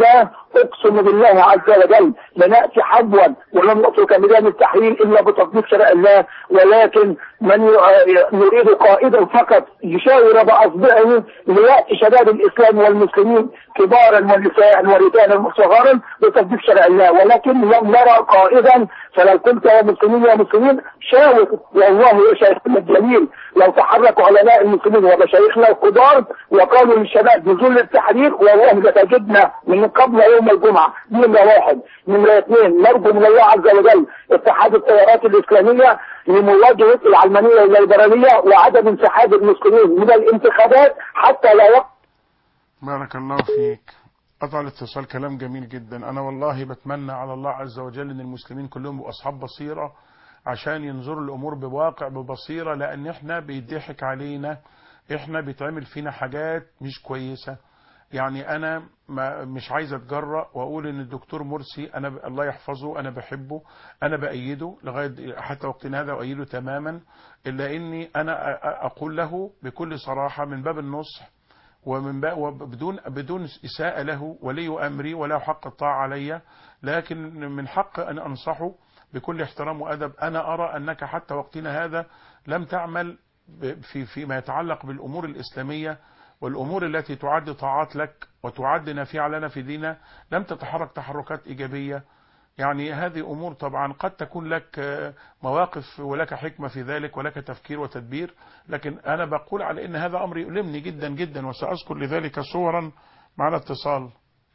S3: اقسم بالله عز وجل لناتي حبوا ولن نترك ميدان التحرير الا بتطبيق شرع الله ولكن من ي- يريد قائدا فقط يشاور باصبعه لياتي شباب الاسلام والمسلمين كبارا ونساء ورجالا وصغارا بتطبيق شرع الله ولكن لم نرى قائدا فلو كنت يا مسلمين يا مسلمين شاور والله يا شيخنا الجليل لو تحركوا علماء المسلمين ومشايخنا الكبار وقالوا للشباب نزول التحرير والله لتجدنا من قبل يوم الجمعه دي نمره واحد نمره اثنين نرجو من الله عز وجل اتحاد التيارات الاسلاميه لمواجهه العلمانيه والليبراليه وعدم انسحاب المسلمين من الانتخابات حتى لا يقع
S1: بارك الله فيك قطع الاتصال كلام جميل جدا انا والله بتمنى على الله عز وجل ان المسلمين كلهم يبقوا اصحاب بصيره عشان ينظروا الامور بواقع ببصيره لان احنا بيضحك علينا احنا بيتعمل فينا حاجات مش كويسه يعني انا ما مش عايز اتجرأ واقول ان الدكتور مرسي انا ب... الله يحفظه انا بحبه انا بايده لغايه حتى وقتنا هذا اؤيده تماما الا اني انا أ- أ- اقول له بكل صراحه من باب النصح ومن بقى وبدون بدون إساءة له ولي أمري ولا حق الطاعة علي لكن من حق أن أنصحه بكل احترام وأدب أنا أرى أنك حتى وقتنا هذا لم تعمل ب- في فيما يتعلق بالأمور الإسلامية والأمور التي تعد طاعات لك وتعد نافعة لنا في ديننا لم تتحرك تحركات إيجابية يعني هذه أمور طبعا قد تكون لك آه، مواقف ولك حكمة في ذلك ولك تفكير وتدبير لكن أنا بقول على أن هذا أمر يؤلمني جدا جدا وسأذكر لذلك صورا معنا اتصال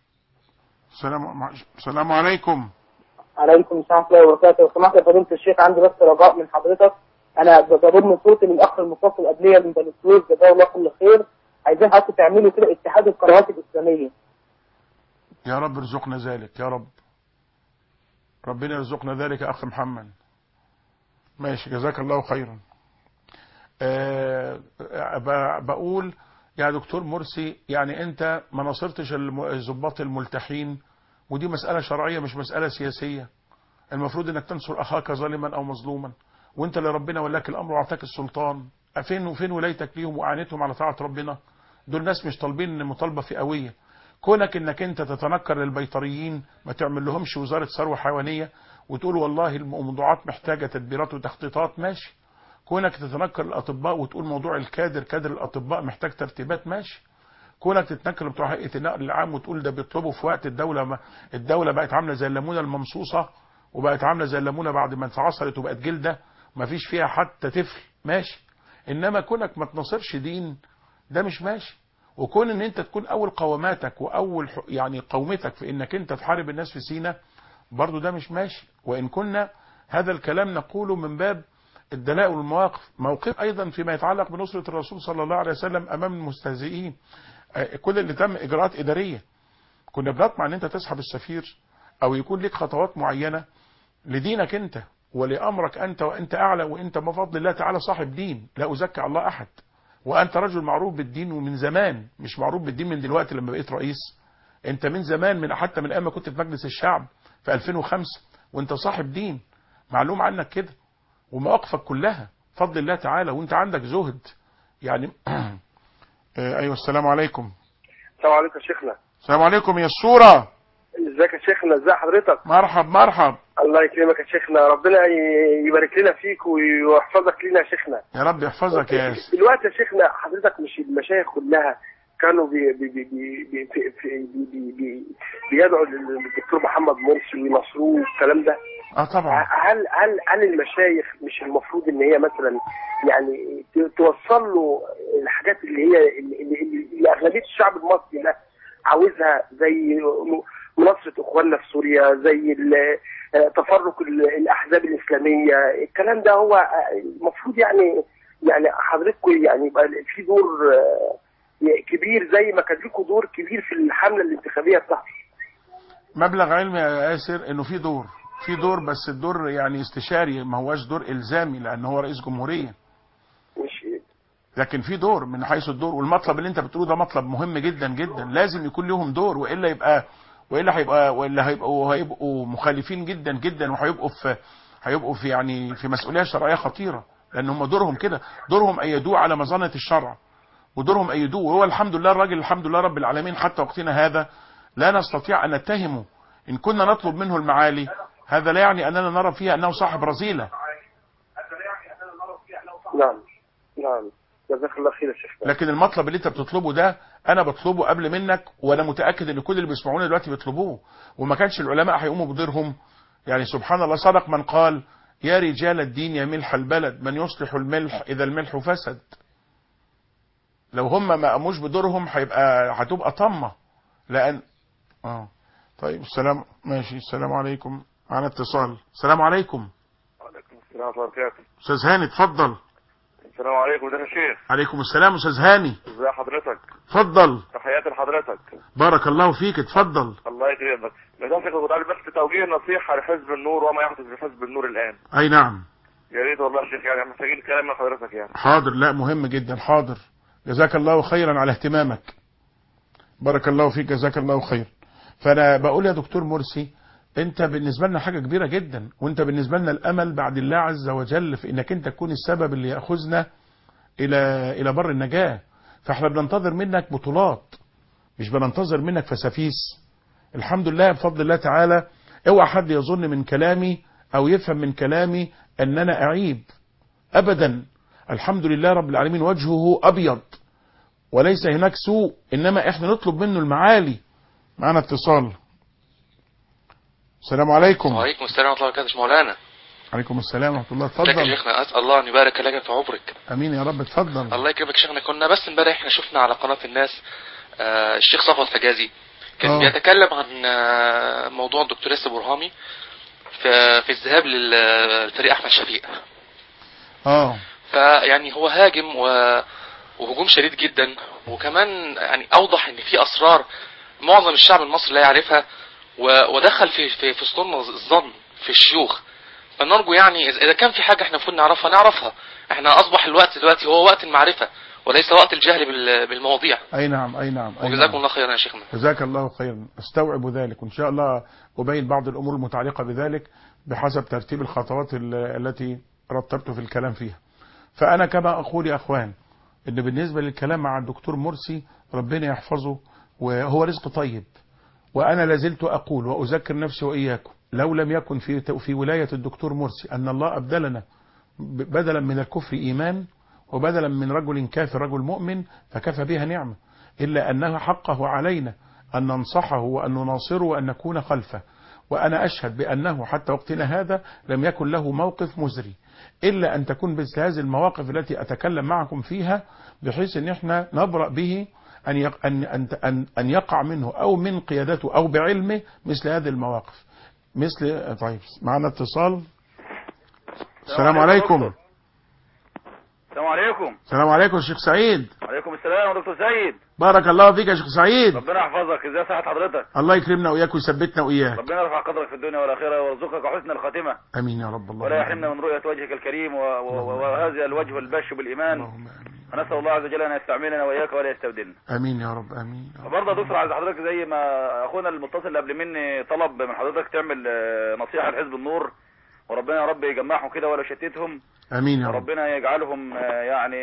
S1: السلام السلام عليكم
S2: عليكم السلام ورحمه الله وبركاته لو سمحت يا فضيله الشيخ عندي بس رجاء من حضرتك انا بضم صوتي للاخ المتصل قبليه من بني سويف جزاه الله كل خير عايزين حضرتك تعملوا كده اتحاد القنوات الاسلاميه
S1: يا رب ارزقنا ذلك يا رب ربنا يرزقنا ذلك يا أخ محمد ماشي جزاك الله خيرا أه ب- بقول يا دكتور مرسي يعني انت ما نصرتش الم- الضباط الملتحين ودي مسألة شرعية مش مسألة سياسية المفروض انك تنصر اخاك ظالما او مظلوما وانت اللي ربنا ولاك الامر واعطاك السلطان فين وفين ولايتك ليهم واعانتهم على طاعة ربنا دول ناس مش طالبين مطالبة فئوية كونك انك انت تتنكر للبيطريين ما تعمل لهمش وزارة ثروة حيوانية وتقول والله الموضوعات محتاجة تدبيرات وتخطيطات ماشي كونك تتنكر الاطباء وتقول موضوع الكادر كادر الاطباء محتاج ترتيبات ماشي كونك تتنكر بتوع هيئه النقل العام وتقول ده بيطلبوا في وقت الدوله ما الدوله بقت عامله زي الليمونه الممصوصه وبقت عامله زي الليمونه بعد ما اتعصرت وبقت جلده ما فيش فيها حتى طفل ماشي انما كونك ما تناصرش دين ده مش ماشي وكون ان انت تكون اول قواماتك واول ح- يعني قومتك في انك انت تحارب الناس في سينا برضو ده مش ماشي وان كنا هذا الكلام نقوله من باب الدلائل والمواقف موقف ايضا فيما يتعلق بنصرة الرسول صلى الله عليه وسلم امام المستهزئين آه، كل اللي تم اجراءات ادارية كنا بنطمع ان انت تسحب السفير او يكون لك خطوات معينة لدينك انت ولامرك انت وانت اعلى وانت بفضل الله تعالى صاحب دين لا ازكي على الله احد وانت رجل معروف بالدين ومن زمان مش معروف بالدين من دلوقتي لما بقيت رئيس انت من زمان من حتى من ايام ما كنت في مجلس الشعب في 2005 وانت صاحب دين معلوم عنك كده ومواقفك كلها فضل الله تعالى وانت عندك زهد يعني آه، ايوه السلام عليكم
S4: السلام عليكم يا شيخنا
S1: السلام عليكم يا الصورة
S4: ازيك يا شيخنا ازي حضرتك
S1: مرحب مرحب
S4: الله يكرمك يا شيخنا ربنا ي- يبارك لنا فيك ويحفظك لنا يا شيخنا
S1: يا رب يحفظك يا ياسر
S4: دلوقتي يا شيخنا حضرتك مش المشايخ كلها كانوا بي بي بي بي بي في في بي بي بي بيدعوا للدكتور محمد مرسي وينصروه والكلام ده
S1: اه طبعا
S4: هل هل هل المشايخ مش المفروض ان هي مثلا يعني ت- توصل له الحاجات اللي هي اللي, اللي, اللي اغلبيه الشعب المصري ده عاوزها زي م- مناصره اخواننا في سوريا زي ال- آه، تفرق ال- الاحزاب الاسلاميه الكلام ده هو آه، المفروض يعني يعني حضرتكم يعني يبقى في دور آه، كبير زي ما كان لكم دور كبير في الحمله الانتخابيه بتاعتكم
S1: مبلغ علمي يا ياسر انه في دور في دور بس الدور يعني استشاري ما هواش دور الزامي لان هو رئيس جمهوريه
S4: مش
S1: لكن في دور من حيث الدور والمطلب اللي انت بتقوله ده مطلب مهم جدا جدا لازم يكون لهم دور والا يبقى والا هيبقى والا هيبقوا هيبقوا مخالفين جدا جدا وهيبقوا في هيبقوا في يعني في مسؤوليه شرعيه خطيره لان هم دورهم كده دورهم ايدوه على مظنه الشرع ودورهم ايدوه وهو الحمد لله الراجل الحمد لله رب العالمين حتى وقتنا هذا لا نستطيع ان نتهمه ان كنا نطلب منه المعالي هذا لا يعني اننا نرى فيه انه صاحب رذيله
S4: نعم نعم جزاك الله خير يا شيخ
S1: لكن المطلب اللي انت بتطلبه ده انا بطلبه قبل منك وانا متاكد ان كل اللي بيسمعونا دلوقتي بيطلبوه وما كانش العلماء هيقوموا بدورهم يعني سبحان الله صدق من قال يا رجال الدين يا ملح البلد من يصلح الملح اذا الملح فسد لو هم ما قاموش بدورهم هيبقى هتبقى طمه لان اه طيب السلام ماشي السلام عليكم معنا اتصال السلام عليكم
S5: وعليكم السلام ورحمة الله وبركاته
S1: استاذ هاني اتفضل
S5: السلام عليكم ده يا شيخ
S1: عليكم السلام استاذ هاني
S5: ازي حضرتك
S1: اتفضل
S5: تحياتي لحضرتك
S1: بارك الله فيك اتفضل
S5: الله يكرمك مدام شيخ ابو طالب بس توجيه نصيحة لحزب النور وما يحدث في حزب النور الآن
S1: اي نعم
S5: يا ريت والله يا شيخ يعني محتاجين كلام من حضرتك يعني
S1: حاضر لا مهم جدا حاضر جزاك الله خيرا على اهتمامك بارك الله فيك جزاك الله خير فانا بقول يا دكتور مرسي انت بالنسبه لنا حاجه كبيره جدا وانت بالنسبه لنا الامل بعد الله عز وجل في انك انت تكون السبب اللي ياخذنا الى الى بر النجاه فاحنا بننتظر منك بطولات مش بننتظر منك فسافيس الحمد لله بفضل الله تعالى اوعى حد يظن من كلامي او يفهم من كلامي ان انا اعيب ابدا الحمد لله رب العالمين وجهه ابيض وليس هناك سوء انما احنا نطلب منه المعالي معنا اتصال السلام عليكم
S6: وعليكم السلام ورحمة الله وبركاته مولانا
S1: عليكم السلام ورحمه الله
S6: لك يا
S1: اتفضل
S6: شيخنا أسأل الله أن يبارك لك في عمرك
S1: امين يا رب اتفضل
S6: الله يكرمك يا شيخنا كنا بس امبارح احنا شفنا على قناة الناس آه، الشيخ صفوت حجازي كان
S1: آه.
S6: بيتكلم عن آه، موضوع الدكتور ياسر برهامي في في الذهاب للفريق أحمد شفيق
S1: اه
S6: فيعني هو هاجم و... وهجوم شديد جدا وكمان يعني اوضح ان في اسرار معظم الشعب المصري لا يعرفها و... ودخل في في في سطون الظن في الشيوخ فنرجو يعني إذا- اذا كان في حاجه احنا المفروض نعرفها نعرفها احنا اصبح الوقت دلوقتي هو وقت المعرفه وليس وقت الجهل بال... بالمواضيع
S1: اي نعم اي نعم أي
S6: وجزاكم
S1: نعم.
S6: الله خيرا يا شيخنا
S1: جزاك الله خيرا استوعب ذلك وان شاء الله ابين بعض الامور المتعلقه بذلك بحسب ترتيب الخطوات ال- التي رتبت في الكلام فيها فانا كما اقول يا اخوان ان بالنسبه للكلام مع الدكتور مرسي ربنا يحفظه وهو رزق طيب وانا لازلت اقول واذكر نفسي واياكم لو لم يكن في في ولايه الدكتور مرسي ان الله ابدلنا ب- بدلا من الكفر ايمان وبدلا من رجل كافر رجل مؤمن فكفى بها نعمه الا انه حقه علينا ان ننصحه وان نناصره وان نكون خلفه وانا اشهد بانه حتى وقتنا هذا لم يكن له موقف مزري الا ان تكون مثل هذه المواقف التي اتكلم معكم فيها بحيث ان احنا نبرأ به أن يق- أن أن أن أن يقع منه أو من قيادته أو بعلمه مثل هذه المواقف مثل طيب معنا اتصال السلام عليكم
S5: السلام عليكم
S1: السلام عليكم شيخ سعيد
S5: وعليكم السلام يا دكتور سيد
S1: بارك الله فيك يا شيخ سعيد
S5: ربنا يحفظك ازي صحة حضرتك
S1: الله يكرمنا وإياك ويثبتنا وإياك
S5: ربنا يرفع قدرك في الدنيا والآخرة ويرزقك حسن الخاتمة
S1: أمين يا رب الله
S5: ولا يحرمنا من رؤية وجهك الكريم و- و- وهذا الوجه البش بالإيمان
S1: اللهم آمين
S5: ونسأل الله عز وجل أن يستعملنا وإياك ولا يستبدلنا
S1: آمين يا رب آمين يا رب.
S5: برضه يا دكتور عايز حضرتك زي ما اخونا المتصل اللي قبل مني طلب من حضرتك تعمل آه، نصيحه لحزب النور وربنا يا رب يجمعهم كده ولا يشتتهم
S1: آمين يا رب
S5: وربنا يجعلهم آه، يعني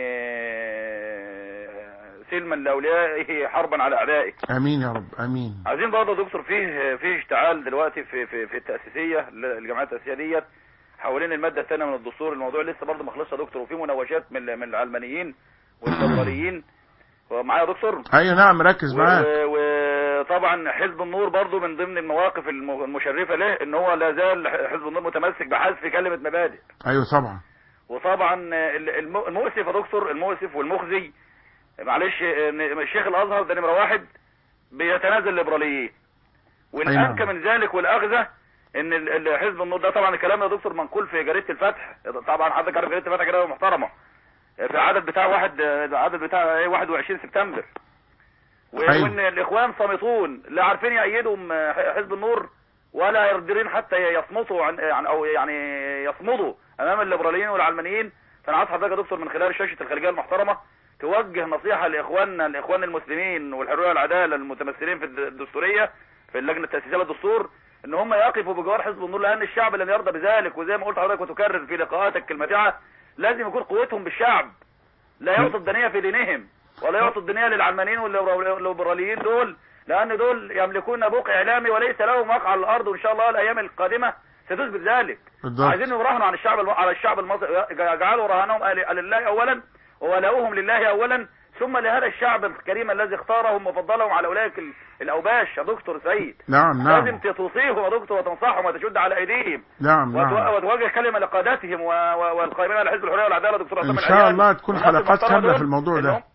S5: آه، سلما لاوليائه حربا على اعدائه
S1: آمين يا رب آمين
S5: عايزين برضه يا دكتور فيه فيه اشتعال دلوقتي في في في التاسيسيه الجمعيات التاسيسيه ديت حوالين الماده الثانيه من الدستور الموضوع لسه برضه ما خلصش يا دكتور وفي مناوشات من من العلمانيين والليبراليين ومعايا يا دكتور
S1: أيوة نعم ركز معاك
S5: و- وطبعا حزب النور برضو من ضمن المواقف الم- المشرفة له ان هو لا زال حزب النور متمسك بحذف كلمة مبادئ
S1: أيوة طبعا
S5: وطبعا ال- الم- المؤسف يا دكتور المؤسف والمخزي معلش إن الشيخ الازهر ده نمرة واحد بيتنازل ليبراليين
S1: أي
S5: والانكى
S1: نعم.
S5: من ذلك والاغزى ان ال- ال- حزب النور ده طبعا الكلام يا دكتور منقول في جريدة الفتح طبعا حضرتك عارف جريدة الفتح جريدة محترمة في عدد بتاع واحد عدد بتاع ايه 21 سبتمبر و-
S1: أيوة.
S5: وان الاخوان صامتون لا عارفين يأيدوا م- حزب النور ولا يقدرين حتى يصمتوا عن عن- او يعني يصمدوا امام الليبراليين والعلمانيين فانا عايز حضرتك يا دكتور من خلال شاشه الخارجيه المحترمه توجه نصيحه لاخواننا الاخوان المسلمين والحريه والعداله المتمثلين في الد- الدستوريه في اللجنه التاسيسيه للدستور ان هم يقفوا بجوار حزب النور لان الشعب لم يرضى بذلك وزي ما قلت لحضرتك وتكرر في لقاءاتك المتعه لازم يكون قوتهم بالشعب لا يعطوا الدنيا في دينهم ولا يعطوا الدنيا للعلمانيين والليبراليين دول لان دول يملكون بوق اعلامي وليس لهم وقع على الارض وان شاء الله الايام القادمه ستثبت ذلك
S1: بالضبط.
S5: عايزين يراهنوا عن الشعب الم... على الشعب المصري يجعلوا رهانهم ال- لله اولا وولاؤهم لله اولا ثم لهذا الشعب الكريم الذي اختارهم وفضلهم على اولئك ال- الاوباش يا دكتور سيد
S1: نعم
S5: لازم
S1: نعم
S5: توصيهم يا دكتور وتنصحهم وتشد على ايديهم
S1: نعم
S5: وتو-
S1: نعم
S5: وتوجه كلمه لقادتهم و- و- والقائمين على حزب الحريه والعداله دكتور عصام
S1: ان شاء
S5: العريان
S1: الله تكون
S5: والناس
S1: حلقات
S5: المحترمة
S1: كامله
S5: دول
S1: في الموضوع
S5: اللي
S1: ده
S5: هم-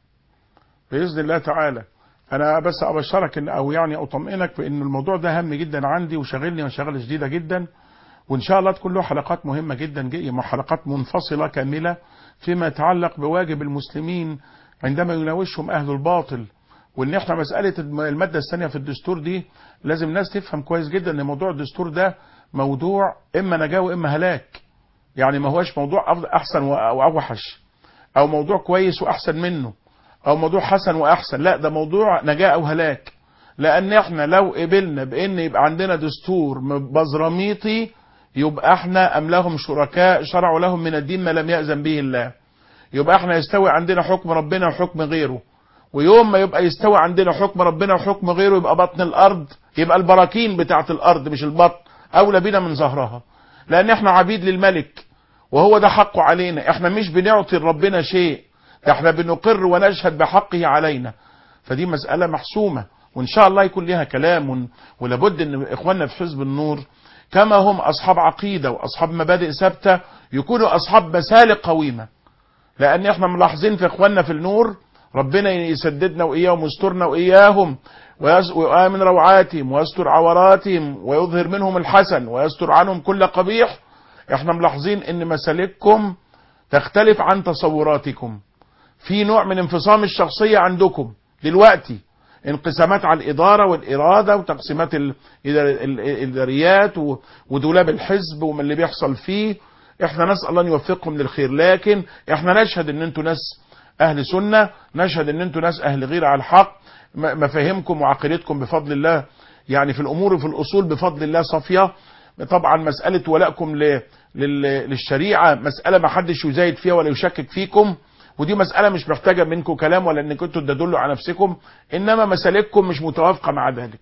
S1: باذن الله تعالى انا بس ابشرك ان او يعني اطمئنك بان الموضوع ده هام جدا عندي وشاغلني وشغله شديده جدا وان شاء الله تكون له حلقات مهمه جدا جدا مع حلقات منفصله كامله فيما يتعلق بواجب المسلمين عندما يناوشهم اهل الباطل وان احنا مساله الم- الماده الثانيه في الدستور دي لازم الناس تفهم كويس جدا ان موضوع الدستور ده موضوع اما نجاه واما هلاك يعني ما هوش موضوع أفضل احسن و- او اوحش او موضوع كويس واحسن منه او موضوع حسن واحسن لا ده موضوع نجاة او هلاك لان احنا لو قبلنا بان يبقى عندنا دستور بزراميطي يبقى احنا ام لهم شركاء شرعوا لهم من الدين ما لم يأذن به الله يبقى احنا يستوي عندنا حكم ربنا وحكم غيره ويوم ما يبقى يستوي عندنا حكم ربنا وحكم غيره يبقى بطن الارض يبقى البراكين بتاعت الارض مش البطن اولى بينا من ظهرها لان احنا عبيد للملك وهو ده حقه علينا احنا مش بنعطي لربنا شيء ده احنا بنقر ونشهد بحقه علينا فدي مسألة محسومة وان شاء الله يكون لها كلام ون- ولابد ان اخواننا في حزب النور كما هم اصحاب عقيدة واصحاب مبادئ ثابتة يكونوا اصحاب مسالك قويمة لان احنا ملاحظين في اخواننا في النور ربنا يسددنا واياهم ويسترنا واياهم ويس- ويؤمن روعاتهم ويستر عوراتهم ويظهر منهم الحسن ويستر عنهم كل قبيح احنا ملاحظين ان مسالككم تختلف عن تصوراتكم في نوع من انفصام الشخصية عندكم دلوقتي انقسامات على الإدارة والإرادة وتقسيمات ال- الإدار- ال- الإداريات و- ودولاب الحزب وما اللي بيحصل فيه احنا نسأل الله أن يوفقكم للخير لكن احنا نشهد ان انتوا ناس اهل سنة نشهد ان انتوا ناس اهل غير على الحق م- مفاهيمكم وعقيدتكم بفضل الله يعني في الامور وفي الاصول بفضل الله صافية طبعا مسألة ولائكم ل- لل- للشريعة مسألة ما حدش يزايد فيها ولا يشكك فيكم ودي مسألة مش محتاجة منكم كلام ولا انكم انتوا تدلوا على نفسكم انما مسالككم مش متوافقة مع ذلك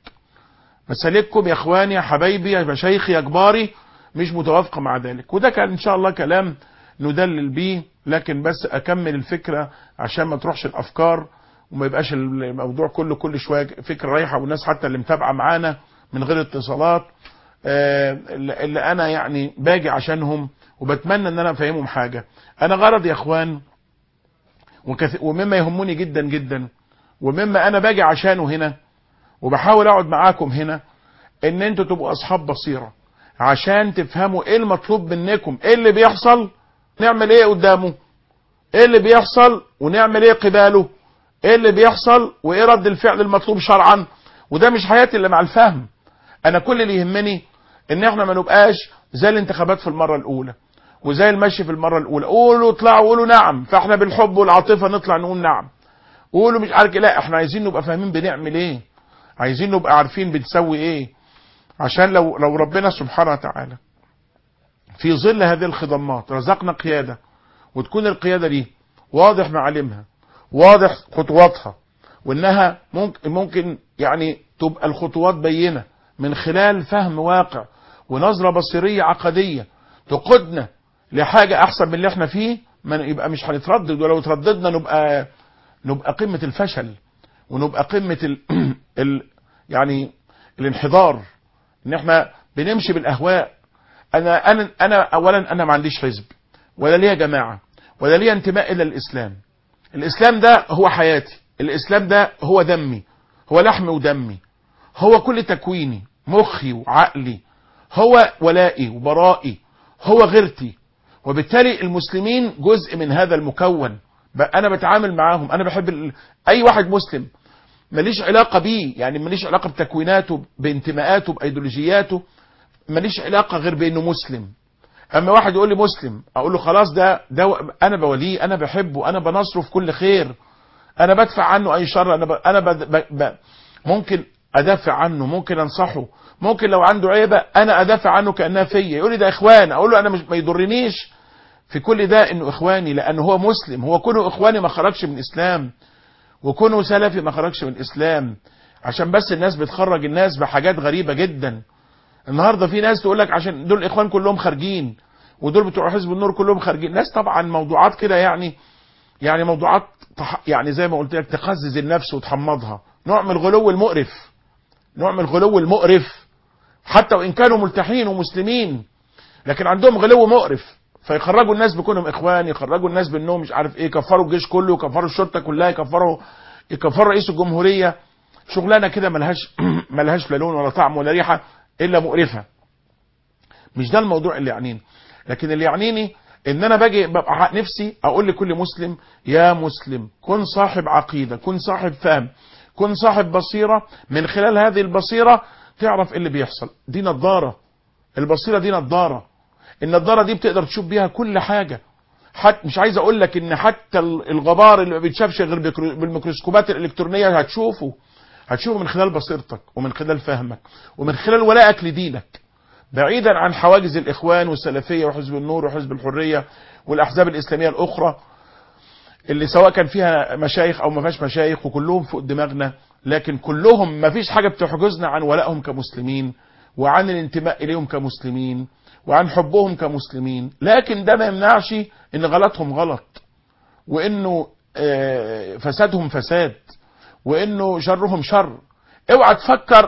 S1: مسالككم يا اخواني يا حبايبي يا مشايخي يا كباري مش متوافقة مع ذلك وده كان ان شاء الله كلام ندلل بيه لكن بس اكمل الفكرة عشان ما تروحش الافكار وما يبقاش الموضوع كله كل شوية فكرة رايحة والناس حتى اللي متابعة معانا من غير اتصالات آه، اللي اللي انا يعني باجي عشانهم وبتمنى ان انا افهمهم حاجة انا غرض يا اخوان وكث... ومما يهمني جدا جدا ومما انا باجي عشانه هنا وبحاول اقعد معاكم هنا ان انتوا تبقوا اصحاب بصيرة عشان تفهموا ايه المطلوب منكم ايه اللي بيحصل نعمل ايه قدامه ايه اللي بيحصل ونعمل ايه قباله ايه اللي بيحصل وايه رد الفعل المطلوب شرعا وده مش حياتي اللي مع الفهم انا كل اللي يهمني ان احنا ما نبقاش زي الانتخابات في المرة الاولى وزي المشي في المرة الاولى قولوا اطلعوا قولوا نعم فاحنا بالحب والعاطفة نطلع نقول نعم قولوا مش عارف إيه. لا احنا عايزين نبقى فاهمين بنعمل ايه عايزين نبقى عارفين بنسوي ايه عشان لو لو ربنا سبحانه وتعالى في ظل هذه الخضمات رزقنا قيادة وتكون القيادة دي واضح معالمها واضح خطواتها وانها ممكن ممكن يعني تبقى الخطوات بينة من خلال فهم واقع ونظرة بصرية عقدية تقودنا لحاجة احسن من اللي احنا فيه ما يبقى مش هنتردد ولو ترددنا نبقى نبقى قمة الفشل ونبقى قمة ال... ال... يعني الانحدار ان احنا بنمشي بالاهواء انا انا انا اولا انا ما عنديش حزب ولا ليا جماعه ولا ليا انتماء الى الاسلام الاسلام ده هو حياتي الاسلام ده هو دمي هو لحمي ودمي هو كل تكويني مخي وعقلي هو ولائي وبرائي هو غيرتي وبالتالي المسلمين جزء من هذا المكون بقى انا بتعامل معاهم انا بحب ال... اي واحد مسلم ماليش علاقة بيه يعني ماليش علاقة بتكويناته بانتماءاته بايديولوجياته ماليش علاقة غير بانه مسلم اما واحد يقول لي مسلم اقول له خلاص ده ده انا بوليه انا بحبه انا بنصره في كل خير انا بدفع عنه اي شر انا ب... انا ب... ب... ب... ممكن ادافع عنه ممكن انصحه ممكن لو عنده عيبة انا ادافع عنه كانها فيا يقول لي ده اخوان اقول له انا مش ما يضرنيش في كل ده انه اخواني لانه هو مسلم هو كونه اخواني ما خرجش من الاسلام وكونه سلفي ما خرجش من الاسلام عشان بس الناس بتخرج الناس بحاجات غريبة جدا النهاردة في ناس تقول لك عشان دول الاخوان كلهم خارجين ودول بتوع حزب النور كلهم خارجين ناس طبعا موضوعات كده يعني يعني موضوعات تح... يعني زي ما قلت لك تقزز النفس وتحمضها نوع من الغلو المقرف نوع من الغلو المقرف حتى وان كانوا ملتحين ومسلمين لكن عندهم غلو مقرف فيخرجوا الناس بكونهم اخوان يخرجوا الناس بانهم مش عارف ايه يكفروا الجيش كله يكفروا الشرطه كلها يكفروا يكفروا رئيس الجمهوريه شغلانه كده ملهاش ملهاش لا لون ولا طعم ولا ريحه الا مقرفه مش ده الموضوع اللي يعنيني لكن اللي يعنيني ان انا باجي ببقى نفسي اقول لكل مسلم يا مسلم كن صاحب عقيده كن صاحب فهم كن صاحب بصيره من خلال هذه البصيره تعرف ايه اللي بيحصل دي نظاره البصيره دي نظاره النظاره دي بتقدر تشوف بيها كل حاجه حتى مش عايز اقول لك ان حتى الغبار اللي ما بيتشافش غير بالميكروسكوبات الالكترونيه هتشوفه هتشوفه من خلال بصيرتك ومن خلال فهمك ومن خلال ولائك لدينك بعيدا عن حواجز الاخوان والسلفيه وحزب النور وحزب الحريه والاحزاب الاسلاميه الاخرى اللي سواء كان فيها مشايخ او ما فيهاش مشايخ وكلهم فوق دماغنا لكن كلهم ما فيش حاجه بتحجزنا عن ولائهم كمسلمين وعن الانتماء اليهم كمسلمين وعن حبهم كمسلمين لكن ده ما يمنعش ان غلطهم غلط وانه فسادهم فساد وانه شرهم شر اوعى تفكر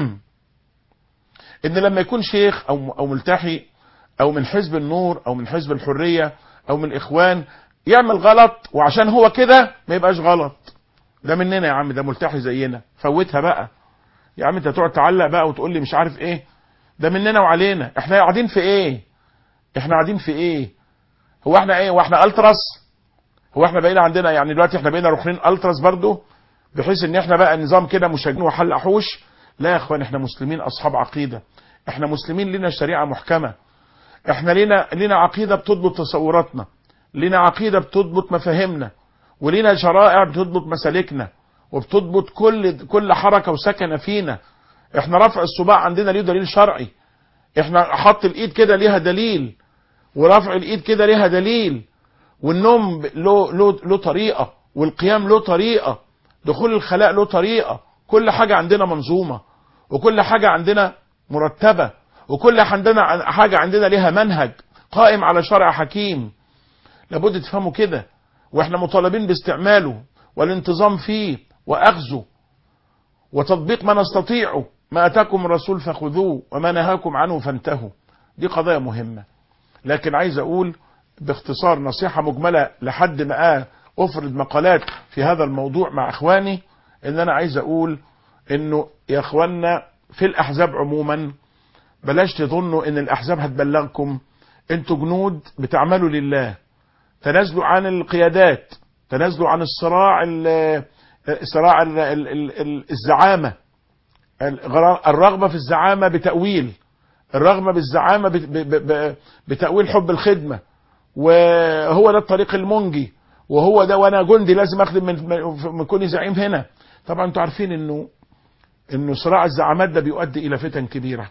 S1: ان لما يكون شيخ او او ملتحي او من حزب النور او من حزب الحريه او من الاخوان يعمل غلط وعشان هو كده ما يبقاش غلط ده مننا يا عم ده ملتحي زينا فوتها بقى يا عم انت تقعد تعلق بقى وتقول لي مش عارف ايه ده مننا وعلينا احنا قاعدين في ايه احنا قاعدين في ايه هو احنا ايه هو احنا التراس هو احنا بقينا عندنا يعني دلوقتي احنا بقينا ركنين التراس برضو بحيث ان احنا بقى نظام كده مشاجين وحل احوش لا يا اخوان احنا مسلمين اصحاب عقيده احنا مسلمين لنا شريعه محكمه احنا لنا لنا عقيده بتضبط تصوراتنا لنا عقيده بتضبط مفاهيمنا ولنا شرائع بتضبط مسالكنا وبتضبط كل كل حركه وسكنه فينا احنا رفع الصباع عندنا ليه دليل شرعي احنا حط الايد كده ليها دليل ورفع الايد كده ليها دليل والنوم له له له طريقه والقيام له طريقه دخول الخلاء له طريقه كل حاجه عندنا منظومه وكل حاجه عندنا مرتبه وكل عندنا حاجه عندنا ليها منهج قائم على شرع حكيم لابد تفهموا كده واحنا مطالبين باستعماله والانتظام فيه واخذه وتطبيق ما نستطيعه ما اتاكم الرسول فخذوه وما نهاكم عنه فانتهوا دي قضايا مهمه لكن عايز اقول باختصار نصيحه مجمله لحد ما افرد مقالات في هذا الموضوع مع اخواني ان انا عايز اقول انه يا اخوانا في الاحزاب عموما بلاش تظنوا ان الاحزاب هتبلغكم انتوا جنود بتعملوا لله تنازلوا عن القيادات تنازلوا عن الصراع صراع الزعامه الرغبه في الزعامه بتاويل الرغبه بالزعامه بتاويل حب الخدمه وهو ده الطريق المنجي وهو ده وانا جندي لازم اخدم من من كوني زعيم هنا طبعا انتوا عارفين انه انه صراع الزعامات ده بيؤدي الى فتن كبيره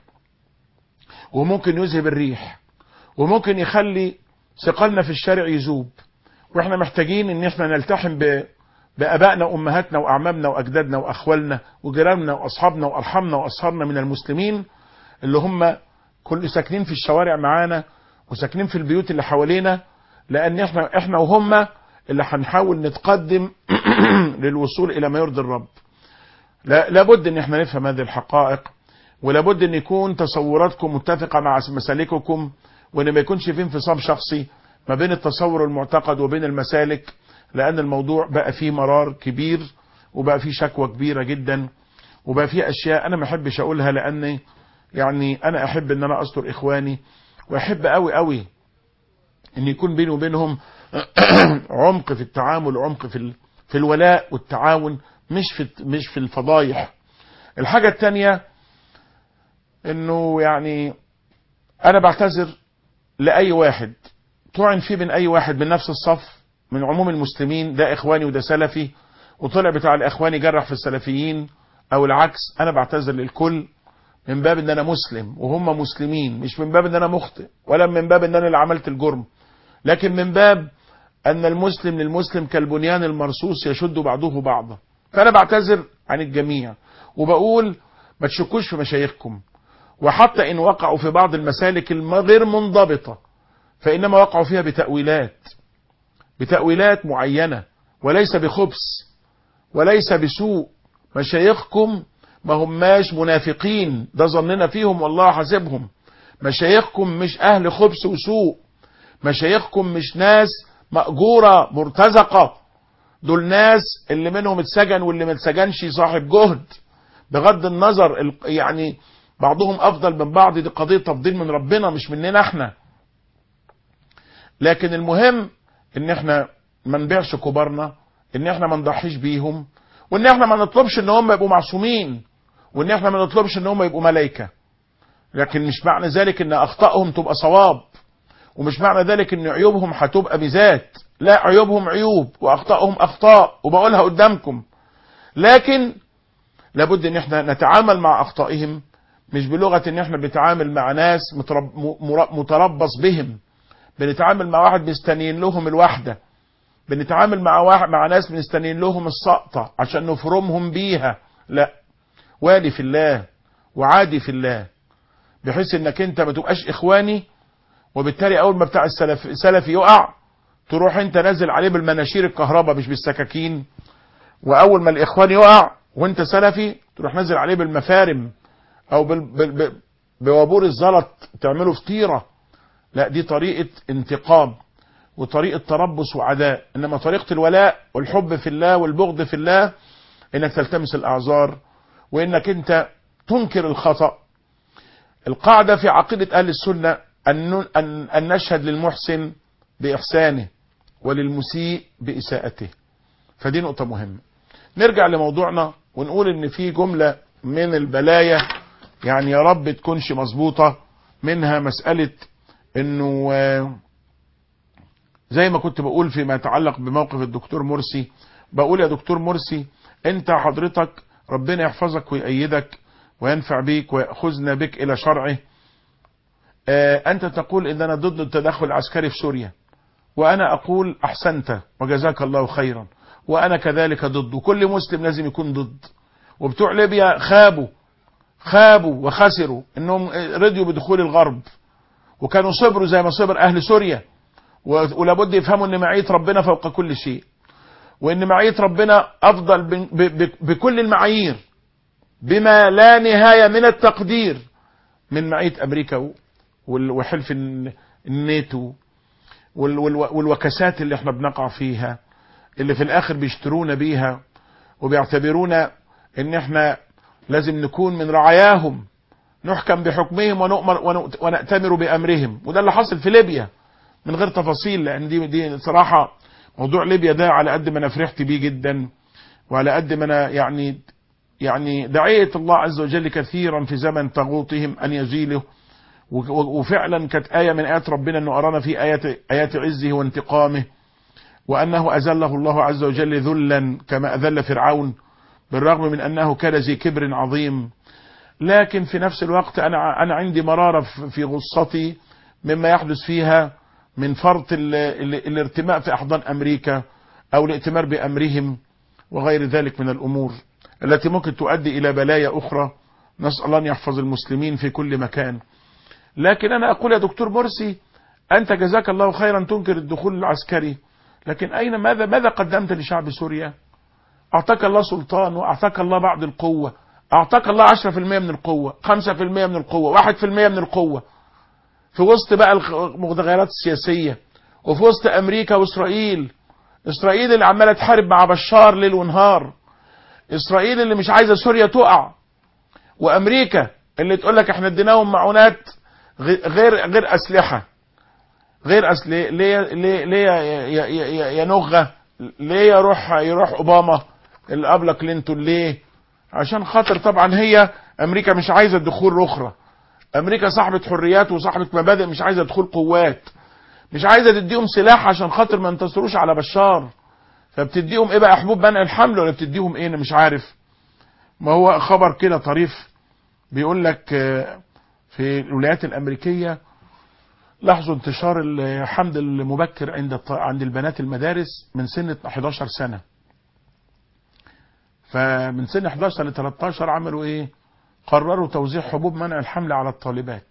S1: وممكن يذهب الريح وممكن يخلي ثقلنا في الشارع يذوب واحنا محتاجين ان احنا نلتحم ب بابائنا وامهاتنا واعمامنا واجدادنا واخوالنا وجيراننا واصحابنا وارحامنا واصهارنا من المسلمين اللي هم كل ساكنين في الشوارع معانا وساكنين في البيوت اللي حوالينا لان احنا احنا وهم اللي هنحاول نتقدم للوصول الى ما يرضي الرب لا لابد ان احنا نفهم هذه الحقائق ولابد ان يكون تصوراتكم متفقه مع مسالككم وان ما يكونش في انفصام شخصي ما بين التصور المعتقد وبين المسالك لان الموضوع بقى فيه مرار كبير وبقى فيه شكوى كبيره جدا وبقى فيه اشياء انا ما احبش اقولها لاني يعني انا احب ان انا استر اخواني واحب قوي قوي ان يكون بيني وبينهم عمق في التعامل وعمق في في الولاء والتعاون مش في مش في الفضايح الحاجه الثانيه انه يعني انا بعتذر لاي واحد طعن فيه من اي واحد من نفس الصف من عموم المسلمين ده اخواني وده سلفي وطلع بتاع الاخواني جرح في السلفيين او العكس انا بعتذر للكل من باب ان انا مسلم وهم مسلمين مش من باب ان انا مخطئ ولا من باب ان انا اللي عملت الجرم لكن من باب ان المسلم للمسلم كالبنيان المرصوص يشد بعضه بعضا فانا بعتذر عن الجميع وبقول ما تشكوش في مشايخكم وحتى ان وقعوا في بعض المسالك الغير منضبطة فانما وقعوا فيها بتأويلات بتأويلات معينة وليس بخبث وليس بسوء مشايخكم ما هماش منافقين ده ظننا فيهم والله حاسبهم مشايخكم مش اهل خبث وسوء مشايخكم مش ناس مأجورة مرتزقة دول ناس اللي منهم اتسجن واللي ما اتسجنش صاحب جهد بغض النظر ال- يعني بعضهم افضل من بعض دي قضية تفضيل من ربنا مش مننا احنا لكن المهم ان احنا ما نبيعش كبارنا ان احنا ما نضحيش بيهم وان احنا ما نطلبش ان هم يبقوا معصومين وان احنا ما نطلبش ان هم يبقوا ملائكة لكن مش معنى ذلك ان اخطائهم تبقى صواب ومش معنى ذلك ان عيوبهم هتبقى ميزات لا عيوبهم عيوب واخطائهم اخطاء وبقولها قدامكم لكن لابد ان احنا نتعامل مع اخطائهم مش بلغة ان احنا بنتعامل مع ناس مترب- م- متربص بهم بنتعامل مع واحد مستنيين لهم الوحدة بنتعامل مع واحد مع ناس مستنيين لهم السقطة عشان نفرمهم بيها لا والي في الله وعادي في الله بحيث انك انت ما تبقاش اخواني وبالتالي اول ما بتاع السلف سلفي يقع تروح انت نازل عليه بالمناشير الكهرباء مش بالسكاكين واول ما الاخوان يقع وانت سلفي تروح نازل عليه بالمفارم او بال... بال... بال... بوابور الزلط تعمله فطيره لا دي طريقه انتقام وطريقه تربص وعداء انما طريقه الولاء والحب في الله والبغض في الله انك تلتمس الاعذار وانك انت تنكر الخطأ القاعدة في عقيدة أهل السنة أن, أن, أن نشهد للمحسن بإحسانه وللمسيء بإساءته فدي نقطة مهمة نرجع لموضوعنا ونقول ان في جملة من البلايا يعني يا رب تكونش مظبوطة منها مسألة انه آه، زي ما كنت بقول فيما يتعلق بموقف الدكتور مرسي بقول يا دكتور مرسي انت حضرتك ربنا يحفظك ويأيدك وينفع بيك ويأخذنا بك إلى شرعه آه، أنت تقول إننا ضد التدخل العسكري في سوريا وأنا أقول أحسنت وجزاك الله خيرا وأنا كذلك ضد وكل مسلم لازم يكون ضد وبتوع ليبيا خابوا خابوا وخسروا انهم رضيوا بدخول الغرب وكانوا صبروا زي ما صبر اهل سوريا و- ولابد يفهموا ان معية ربنا فوق كل شيء وان معية ربنا افضل ب- ب- ب- بكل المعايير بما لا نهاية من التقدير من معية امريكا و- وال- وحلف الن- الناتو وال- وال- والوكسات اللي احنا بنقع فيها اللي في الاخر بيشترونا بيها وبيعتبرونا ان احنا لازم نكون من رعاياهم نحكم بحكمهم ونؤمر ونؤت- ونأتمر بأمرهم وده اللي حصل في ليبيا من غير تفاصيل لأن دي, دي صراحة موضوع ليبيا ده على قد ما أنا فرحت بيه جدا وعلى قد ما أنا يعني يعني دعية الله عز وجل كثيرا في زمن طاغوتهم أن يزيله و- و- وفعلا كانت آية من آيات ربنا أنه أرانا في آيات, آيات عزه وانتقامه وأنه أذله الله عز وجل ذلا كما أذل فرعون بالرغم من أنه كان ذي كبر عظيم لكن في نفس الوقت أنا أنا عندي مرارة في- في غصتي مما يحدث فيها من فرط ال- ال- الارتماء في أحضان أمريكا أو الائتمار بأمرهم وغير ذلك من الأمور التي ممكن تؤدي إلى بلايا أخرى نسأل الله أن يحفظ المسلمين في كل مكان لكن أنا أقول يا دكتور مرسي أنت جزاك الله خيرا تنكر الدخول العسكري لكن أين ماذا ماذا قدمت لشعب سوريا أعطاك الله سلطان وأعطاك الله بعض القوة أعطاك الله 10% من القوة 5% من القوة 1% من القوة في وسط بقى المتغيرات السياسية وفي وسط أمريكا وإسرائيل إسرائيل اللي عمالة تحارب مع بشار ليل ونهار إسرائيل اللي مش عايزة سوريا تقع وأمريكا اللي تقول لك احنا اديناهم معونات غ- غير غير أسلحة غير أسل ليه ليه ليه يا- يا- يا- يا- يا نغة ليه يروح يروح أوباما اللي قبل كلينتون ليه عشان خاطر طبعا هي امريكا مش عايزه دخول اخرى امريكا صاحبه حريات وصاحبه مبادئ مش عايزه دخول قوات مش عايزه تديهم سلاح عشان خاطر ما ينتصروش على بشار فبتديهم ايه بقى حبوب منع الحمل ولا بتديهم ايه انا مش عارف ما هو خبر كده طريف بيقول لك آه، في الولايات الامريكيه لاحظوا انتشار الحمل المبكر عند الط- عند البنات المدارس من سن 11 سنه فمن سن 11 ل 13 عملوا ايه قرروا توزيع حبوب منع الحمل على الطالبات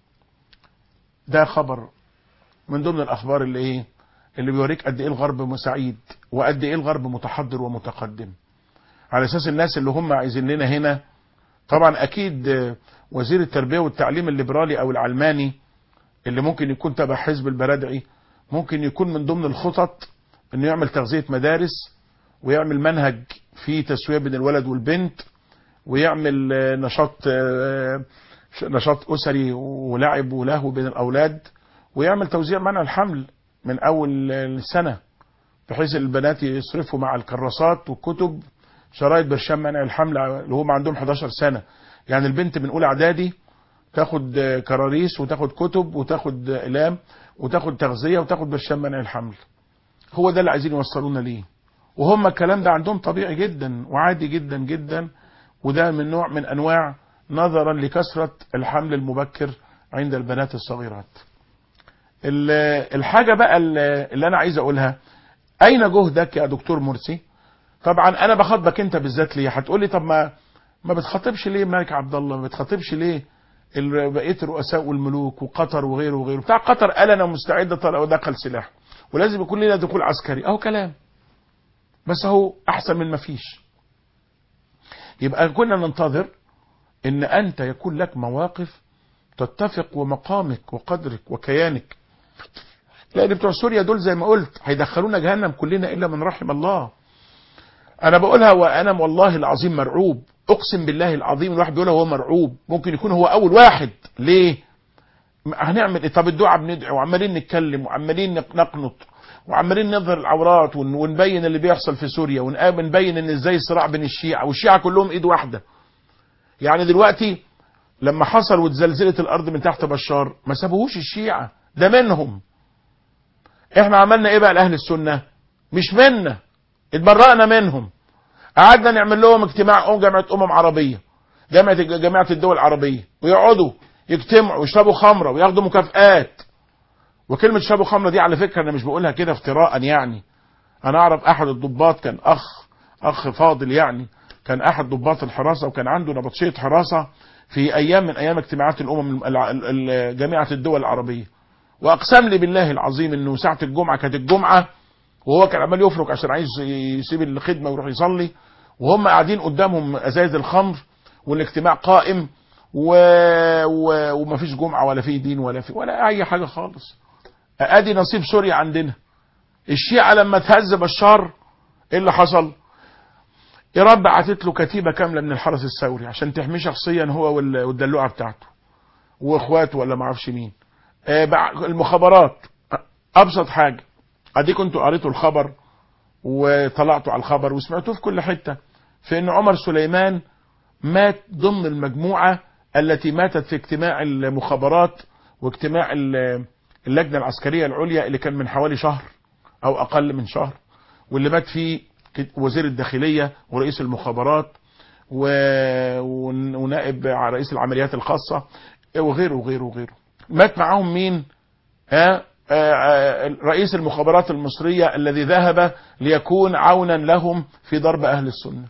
S1: ده خبر من ضمن الاخبار اللي ايه اللي بيوريك قد ايه الغرب مساعد وقد ايه الغرب متحضر ومتقدم على اساس الناس اللي هم عايزين لنا هنا طبعا اكيد آه، وزير التربيه والتعليم الليبرالي او العلماني اللي ممكن يكون تبع حزب البرادعي ممكن يكون من ضمن الخطط انه يعمل تغذيه مدارس ويعمل منهج فيه تسويه بين الولد والبنت ويعمل آه، نشاط آه، ش- نشاط اسري ولعب ولهو بين الاولاد ويعمل توزيع منع الحمل من اول آه، السنه بحيث البنات يصرفوا مع الكراسات والكتب شرايط برشام منع الحمل اللي هم عندهم 11 سنه يعني البنت من اولى اعدادي تاخد آه، كراريس وتاخد كتب وتاخد آه، اقلام وتاخد تغذيه وتاخد برشام منع الحمل هو ده اللي عايزين يوصلونا ليه وهم الكلام ده عندهم طبيعي جدا وعادي جدا جدا وده من نوع من انواع نظرا لكثره الحمل المبكر عند البنات الصغيرات ال- الحاجه بقى ال- اللي انا عايز اقولها اين جهدك يا دكتور مرسي طبعا انا بخاطبك انت بالذات ليه هتقولي طب ما ما بتخاطبش ليه الملك عبد الله ما بتخاطبش ليه ال- بقيه الرؤساء والملوك وقطر وغيره وغيره بتاع قطر قال انا مستعد طلع ودخل سلاح ولازم يكون لنا دخول عسكري اهو كلام بس هو احسن من ما فيش يبقى كنا ننتظر ان انت يكون لك مواقف تتفق ومقامك وقدرك وكيانك لان بتوع سوريا دول زي ما قلت هيدخلونا جهنم كلنا الا من رحم الله انا بقولها وانا والله العظيم مرعوب اقسم بالله العظيم الواحد بيقولها وهو مرعوب ممكن يكون هو اول واحد ليه هنعمل ايه طب الدعاء بندعي وعمالين نتكلم وعمالين نقنط وعمالين نظهر العورات ون- ونبين اللي بيحصل في سوريا ون- ونبين ان ازاي الصراع بين الشيعة والشيعة كلهم ايد واحدة يعني دلوقتي لما حصل واتزلزلت الارض من تحت بشار ما سابوهوش الشيعة ده منهم احنا عملنا ايه بقى لاهل السنة مش منا اتبرأنا منهم قعدنا نعمل لهم اجتماع أم جامعة امم عربية جامعة جامعة الدول العربية ويقعدوا يجتمعوا ويشربوا خمرة وياخدوا مكافآت وكلمة شربوا خمرة دي على فكرة أنا مش بقولها كده افتراء يعني أنا أعرف أحد الضباط كان أخ أخ فاضل يعني كان أحد ضباط الحراسة وكان عنده نبطشية حراسة في أيام من أيام اجتماعات الأمم الع- ال- ال- جامعة الدول العربية وأقسم لي بالله العظيم إنه ساعة الجمعة كانت الجمعة وهو كان عمال يفرك عشان عايز يسيب الخدمة ويروح يصلي وهم قاعدين قدامهم ازايز الخمر والاجتماع قائم و... و... ومفيش جمعة ولا في دين ولا في ولا أي حاجة خالص ادي نصيب سوريا عندنا الشيعة لما تهز بشار ايه اللي حصل ايران بعتت له كتيبة كاملة من الحرس الثوري عشان تحميه شخصيا هو وال- والدلوعة بتاعته واخواته ولا معرفش مين آه، بع- المخابرات ابسط حاجة ادي كنتوا قريتوا الخبر وطلعتوا على الخبر وسمعتوه في كل حتة في ان عمر سليمان مات ضمن المجموعة التي ماتت في اجتماع المخابرات واجتماع ال- اللجنة العسكرية العليا اللي كان من حوالي شهر او اقل من شهر واللي مات فيه كت- وزير الداخلية ورئيس المخابرات و- ون- ونائب ع- رئيس العمليات الخاصة وغيره وغيره وغيره مات معاهم مين ها آه، آه، رئيس المخابرات المصرية الذي ذهب ليكون عونا لهم في ضرب أهل السنة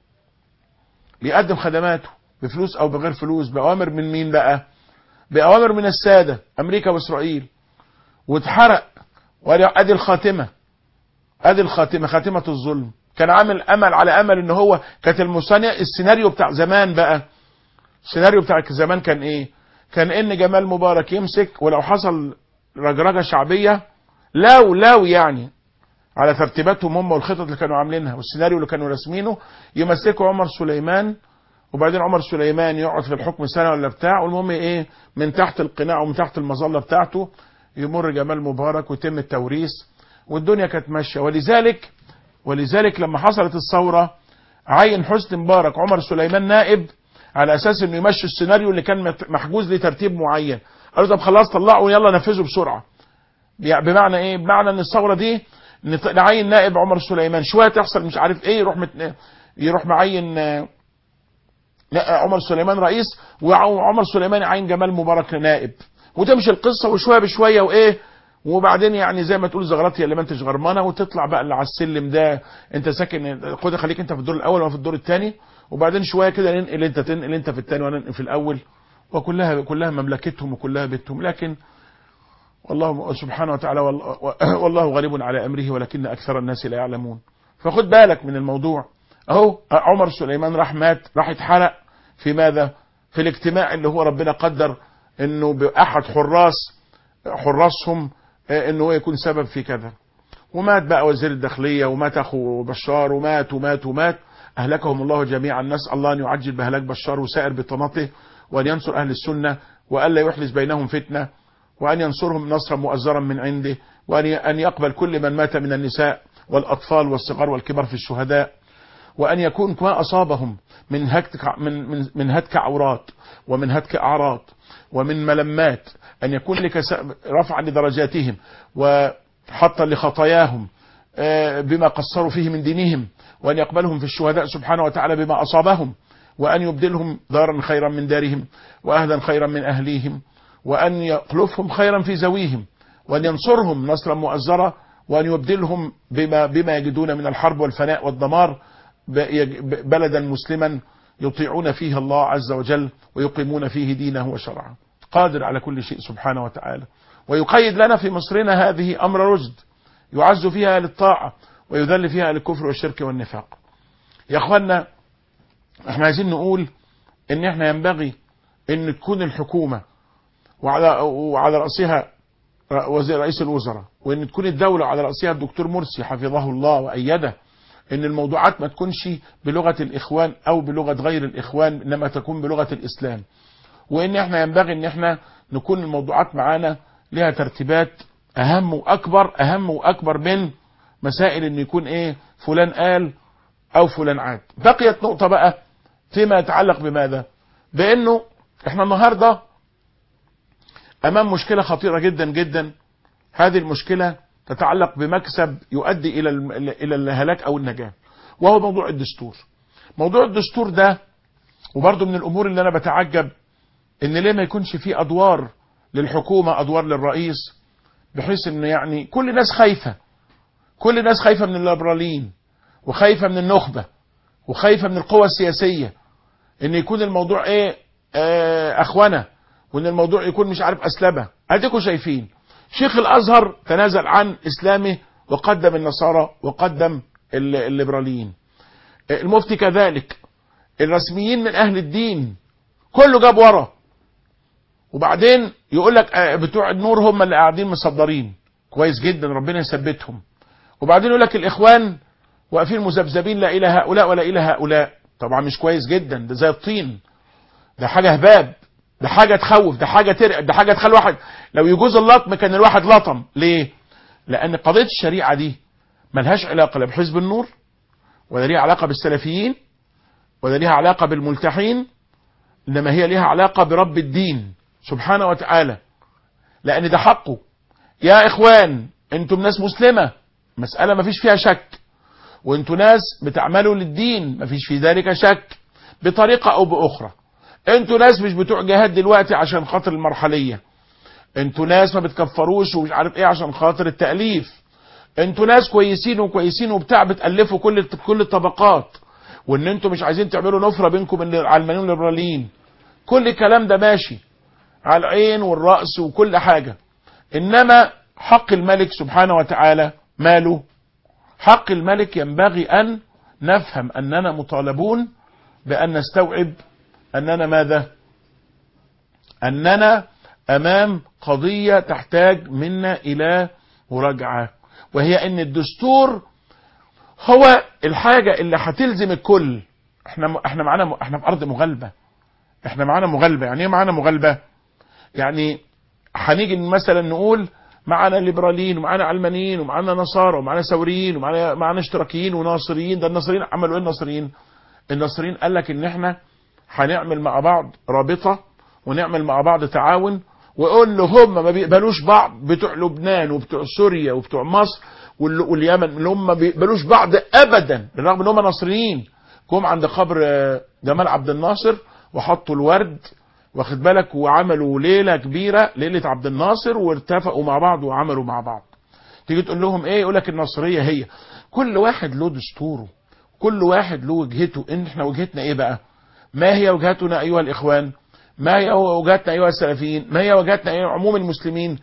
S1: بيقدم خدماته بفلوس أو بغير فلوس بأوامر من مين بقى بأوامر من السادة أمريكا وإسرائيل واتحرق وادي الخاتمة ادي الخاتمة خاتمة الظلم كان عامل امل على امل ان هو كانت المصنع السيناريو بتاع زمان بقى السيناريو بتاع زمان كان ايه كان ان جمال مبارك يمسك ولو حصل رجرجة شعبية لو لو يعني على ترتيباتهم هم والخطط اللي كانوا عاملينها والسيناريو اللي كانوا راسمينه يمسكوا عمر سليمان وبعدين عمر سليمان يقعد في الحكم سنة ولا بتاع والمهم ايه من تحت القناع ومن تحت المظلة بتاعته يمر جمال مبارك ويتم التوريث والدنيا كانت ماشية ولذلك ولذلك لما حصلت الثورة عين حسني مبارك عمر سليمان نائب على اساس انه يمشي السيناريو اللي كان مت- محجوز لترتيب معين قالوا طب خلاص طلعوا يلا نفذوا بسرعة يعني بمعنى ايه بمعنى ان الثورة دي نط- نعين نائب عمر سليمان شوية تحصل مش عارف ايه يروح مت... يروح معين آه، لا عمر سليمان رئيس وعمر سليمان يعين جمال مبارك نائب وتمشي القصة وشوية بشوية وايه وبعدين يعني زي ما تقول زغرتي اللي ما انتش غرمانه وتطلع بقى اللي على السلم ده انت ساكن خد خليك انت في الدور الاول وانا في الدور الثاني وبعدين شويه كده ننقل انت تنقل انت في الثاني وانا انقل في الاول وكلها كلها مملكتهم وكلها بيتهم لكن والله سبحانه وتعالى والله, والله غالب على امره ولكن اكثر الناس لا يعلمون فخد بالك من الموضوع اهو عمر سليمان راح مات راح اتحرق في ماذا في الاجتماع اللي هو ربنا قدر انه باحد حراس حراسهم انه هو يكون سبب في كذا ومات بقى وزير الداخليه ومات اخو بشار ومات ومات ومات اهلكهم الله جميعا نسال الله ان يعجل بهلاك بشار وسائر بطانته وان ينصر اهل السنه والا يحدث بينهم فتنه وان ينصرهم نصرا مؤزرا من عنده وان ان يقبل كل من مات من النساء والاطفال والصغار والكبار في الشهداء وان يكون ما اصابهم من هتك من من من هتك عورات ومن هتك اعراض ومن ملمات ان يكون لك رفعا لدرجاتهم وحطا لخطاياهم بما قصروا فيه من دينهم وان يقبلهم في الشهداء سبحانه وتعالى بما اصابهم وان يبدلهم دارا خيرا من دارهم واهلا خيرا من اهليهم وان يخلفهم خيرا في زويهم وان ينصرهم نصرا مؤزرا وان يبدلهم بما بما يجدون من الحرب والفناء والدمار بلدا مسلما يطيعون فيه الله عز وجل ويقيمون فيه دينه وشرعه قادر على كل شيء سبحانه وتعالى ويقيد لنا في مصرنا هذه امر رشد يعز فيها للطاعه ويذل فيها للكفر والشرك والنفاق يا اخوانا احنا عايزين نقول ان احنا ينبغي ان تكون الحكومه وعلى وعلى راسها وزير رئيس الوزراء وان تكون الدوله على راسها الدكتور مرسي حفظه الله وايده ان الموضوعات ما تكونش بلغه الاخوان او بلغه غير الاخوان انما تكون بلغه الاسلام وان احنا ينبغي ان احنا نكون الموضوعات معانا لها ترتيبات اهم واكبر اهم واكبر من مسائل ان يكون ايه فلان قال او فلان عاد بقيت نقطه بقى فيما يتعلق بماذا بانه احنا النهارده امام مشكله خطيره جدا جدا هذه المشكله تتعلق بمكسب يؤدي الى الى الهلاك او النجاه وهو موضوع الدستور موضوع الدستور ده وبرضه من الامور اللي انا بتعجب ان ليه ما يكونش فيه ادوار للحكومه ادوار للرئيس بحيث ان يعني كل الناس خايفه كل الناس خايفه من الليبراليين وخايفه من النخبه وخايفه من القوى السياسيه ان يكون الموضوع ايه آه اخونه وان الموضوع يكون مش عارف اسلبه اديكم شايفين شيخ الازهر تنازل عن اسلامه وقدم النصارى وقدم الليبراليين المفتي كذلك الرسميين من اهل الدين كله جاب ورا وبعدين يقول لك بتوع النور هم اللي قاعدين مصدرين كويس جدا ربنا يثبتهم وبعدين يقول لك الاخوان واقفين مذبذبين لا الى هؤلاء ولا الى هؤلاء طبعا مش كويس جدا ده زي الطين ده حاجه هباب ده حاجه تخوف ده حاجه ترعب ده حاجه تخلي واحد لو يجوز اللطم كان الواحد لطم ليه لان قضيه الشريعه دي ملهاش علاقه لا بحزب النور ولا ليها علاقه بالسلفيين ولا ليها علاقه بالملتحين انما هي ليها علاقه برب الدين سبحانه وتعالى لان ده حقه يا اخوان انتم ناس مسلمه مساله ما فيش فيها شك وانتم ناس بتعملوا للدين ما فيش في ذلك شك بطريقه او باخرى انتوا ناس مش بتوع جهاد دلوقتي عشان خاطر المرحليه انتوا ناس ما بتكفروش ومش عارف ايه عشان خاطر التاليف انتوا ناس كويسين وكويسين وبتاع بتالفوا كل كل الطبقات وان انتوا مش عايزين تعملوا نفره بينكم من العلمانيين والليبراليين كل الكلام ده ماشي على العين والراس وكل حاجه انما حق الملك سبحانه وتعالى ماله حق الملك ينبغي ان نفهم اننا مطالبون بان نستوعب اننا ماذا اننا امام قضيه تحتاج منا الى مراجعه وهي ان الدستور هو الحاجه اللي هتلزم الكل احنا احنا معانا احنا في ارض مغالبه احنا معانا مغالبه يعني ايه معانا مغالبه يعني هنيجي مثلا نقول معانا ليبراليين ومعانا علمانيين ومعانا نصارى ومعانا ثوريين ومعانا معانا اشتراكيين وناصريين ده الناصريين عملوا ايه الناصريين الناصريين قال لك ان احنا هنعمل مع بعض رابطه ونعمل مع بعض تعاون وقول له هم ما بيقبلوش بعض بتوع لبنان وبتوع سوريا وبتوع مصر واليمن اللي هم ما بيقبلوش بعض ابدا بالرغم ان هم ناصريين جم عند قبر جمال عبد الناصر وحطوا الورد واخد بالك وعملوا ليلة كبيرة ليلة عبد الناصر واتفقوا مع بعض وعملوا مع بعض تيجي تقول لهم ايه يقول لك النصرية هي كل واحد له دستوره كل واحد له وجهته ان احنا وجهتنا ايه بقى ما هي وجهتنا ايها الاخوان ما هي وجهتنا ايها السلفيين ما هي وجهتنا ايها عموم المسلمين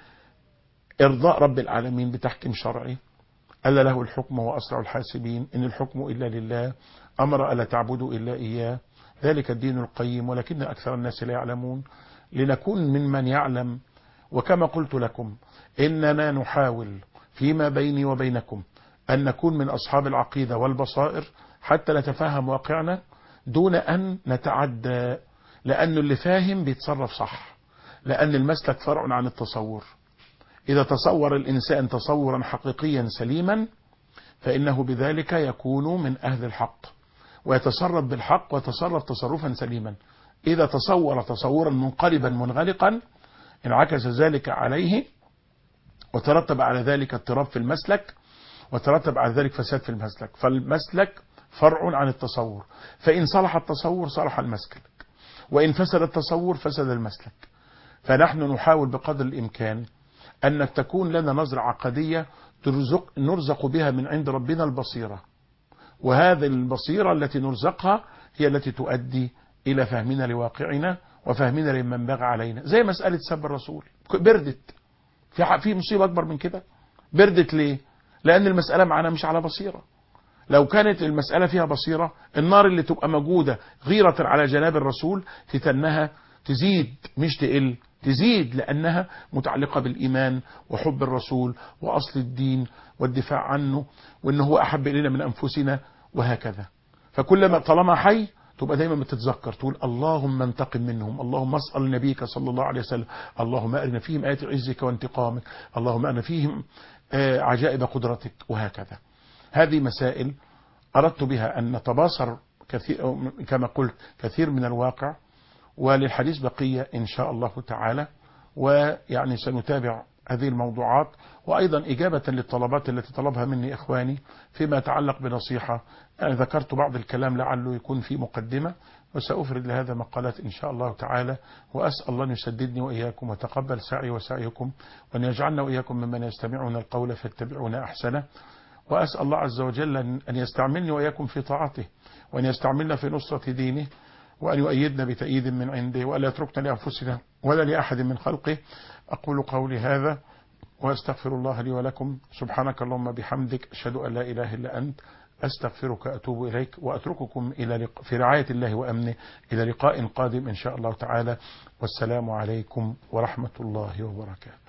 S1: ارضاء رب العالمين بتحكيم شرعي ألا له الحكم وهو أسرع الحاسبين إن الحكم إلا لله أمر ألا تعبدوا إلا إياه ذلك الدين القيم ولكن أكثر الناس لا يعلمون لنكون ممن يعلم وكما قلت لكم إننا نحاول فيما بيني وبينكم أن نكون من أصحاب العقيدة والبصائر حتى نتفهم واقعنا دون أن نتعدى لأن اللي فاهم بيتصرف صح لأن المسلك فرع عن التصور إذا تصور الإنسان تصورا حقيقيا سليما فإنه بذلك يكون من أهل الحق ويتصرف بالحق ويتصرف تصرفا سليما إذا تصور تصورا منقلبا منغلقا انعكس ذلك عليه وترتب على ذلك اضطراب في المسلك وترتب على ذلك فساد في المسلك فالمسلك فرع عن التصور فإن صلح التصور صلح المسلك وإن فسد التصور فسد المسلك فنحن نحاول بقدر الإمكان أن تكون لنا نظرة عقدية ترزق نرزق بها من عند ربنا البصيرة وهذه البصيرة التي نرزقها هي التي تؤدي إلى فهمنا لواقعنا وفهمنا لمن ينبغي علينا زي مسألة سب الرسول بردت في في مصيبة أكبر من كده بردت ليه لأن المسألة معنا مش على بصيرة لو كانت المسألة فيها بصيرة النار اللي تبقى موجودة غيرة على جناب الرسول فتنها تزيد مش تقل تزيد لأنها متعلقة بالإيمان وحب الرسول وأصل الدين والدفاع عنه وأنه هو أحب إلينا من أنفسنا وهكذا فكلما طالما حي تبقى دايما بتتذكر تقول اللهم انتقم منهم اللهم اسأل نبيك صلى الله عليه وسلم اللهم أرنا فيهم آيات عزك وانتقامك اللهم أرنا فيهم عجائب قدرتك وهكذا هذه مسائل أردت بها أن نتباصر كثير كما قلت كثير من الواقع وللحديث بقية إن شاء الله تعالى ويعني سنتابع هذه الموضوعات وأيضا إجابة للطلبات التي طلبها مني إخواني فيما يتعلق بنصيحة يعني ذكرت بعض الكلام لعله يكون في مقدمة وسأفرد لهذا مقالات إن شاء الله تعالى وأسأل الله أن يسددني وإياكم وتقبل سعي وسعيكم وأن يجعلنا وإياكم ممن يستمعون القول فيتبعون أحسنه وأسأل الله عز وجل أن يستعملني وإياكم في طاعته وأن يستعملنا في نصرة دينه وأن يؤيدنا بتأييد من عنده وألا يتركنا لأنفسنا ولا لأحد من خلقه أقول قولي هذا وأستغفر الله لي ولكم سبحانك اللهم بحمدك أشهد أن لا إله إلا أنت أستغفرك أتوب إليك وأترككم إلى لق... في رعاية الله وأمنه إلى لقاء قادم إن شاء الله تعالى والسلام عليكم ورحمة الله وبركاته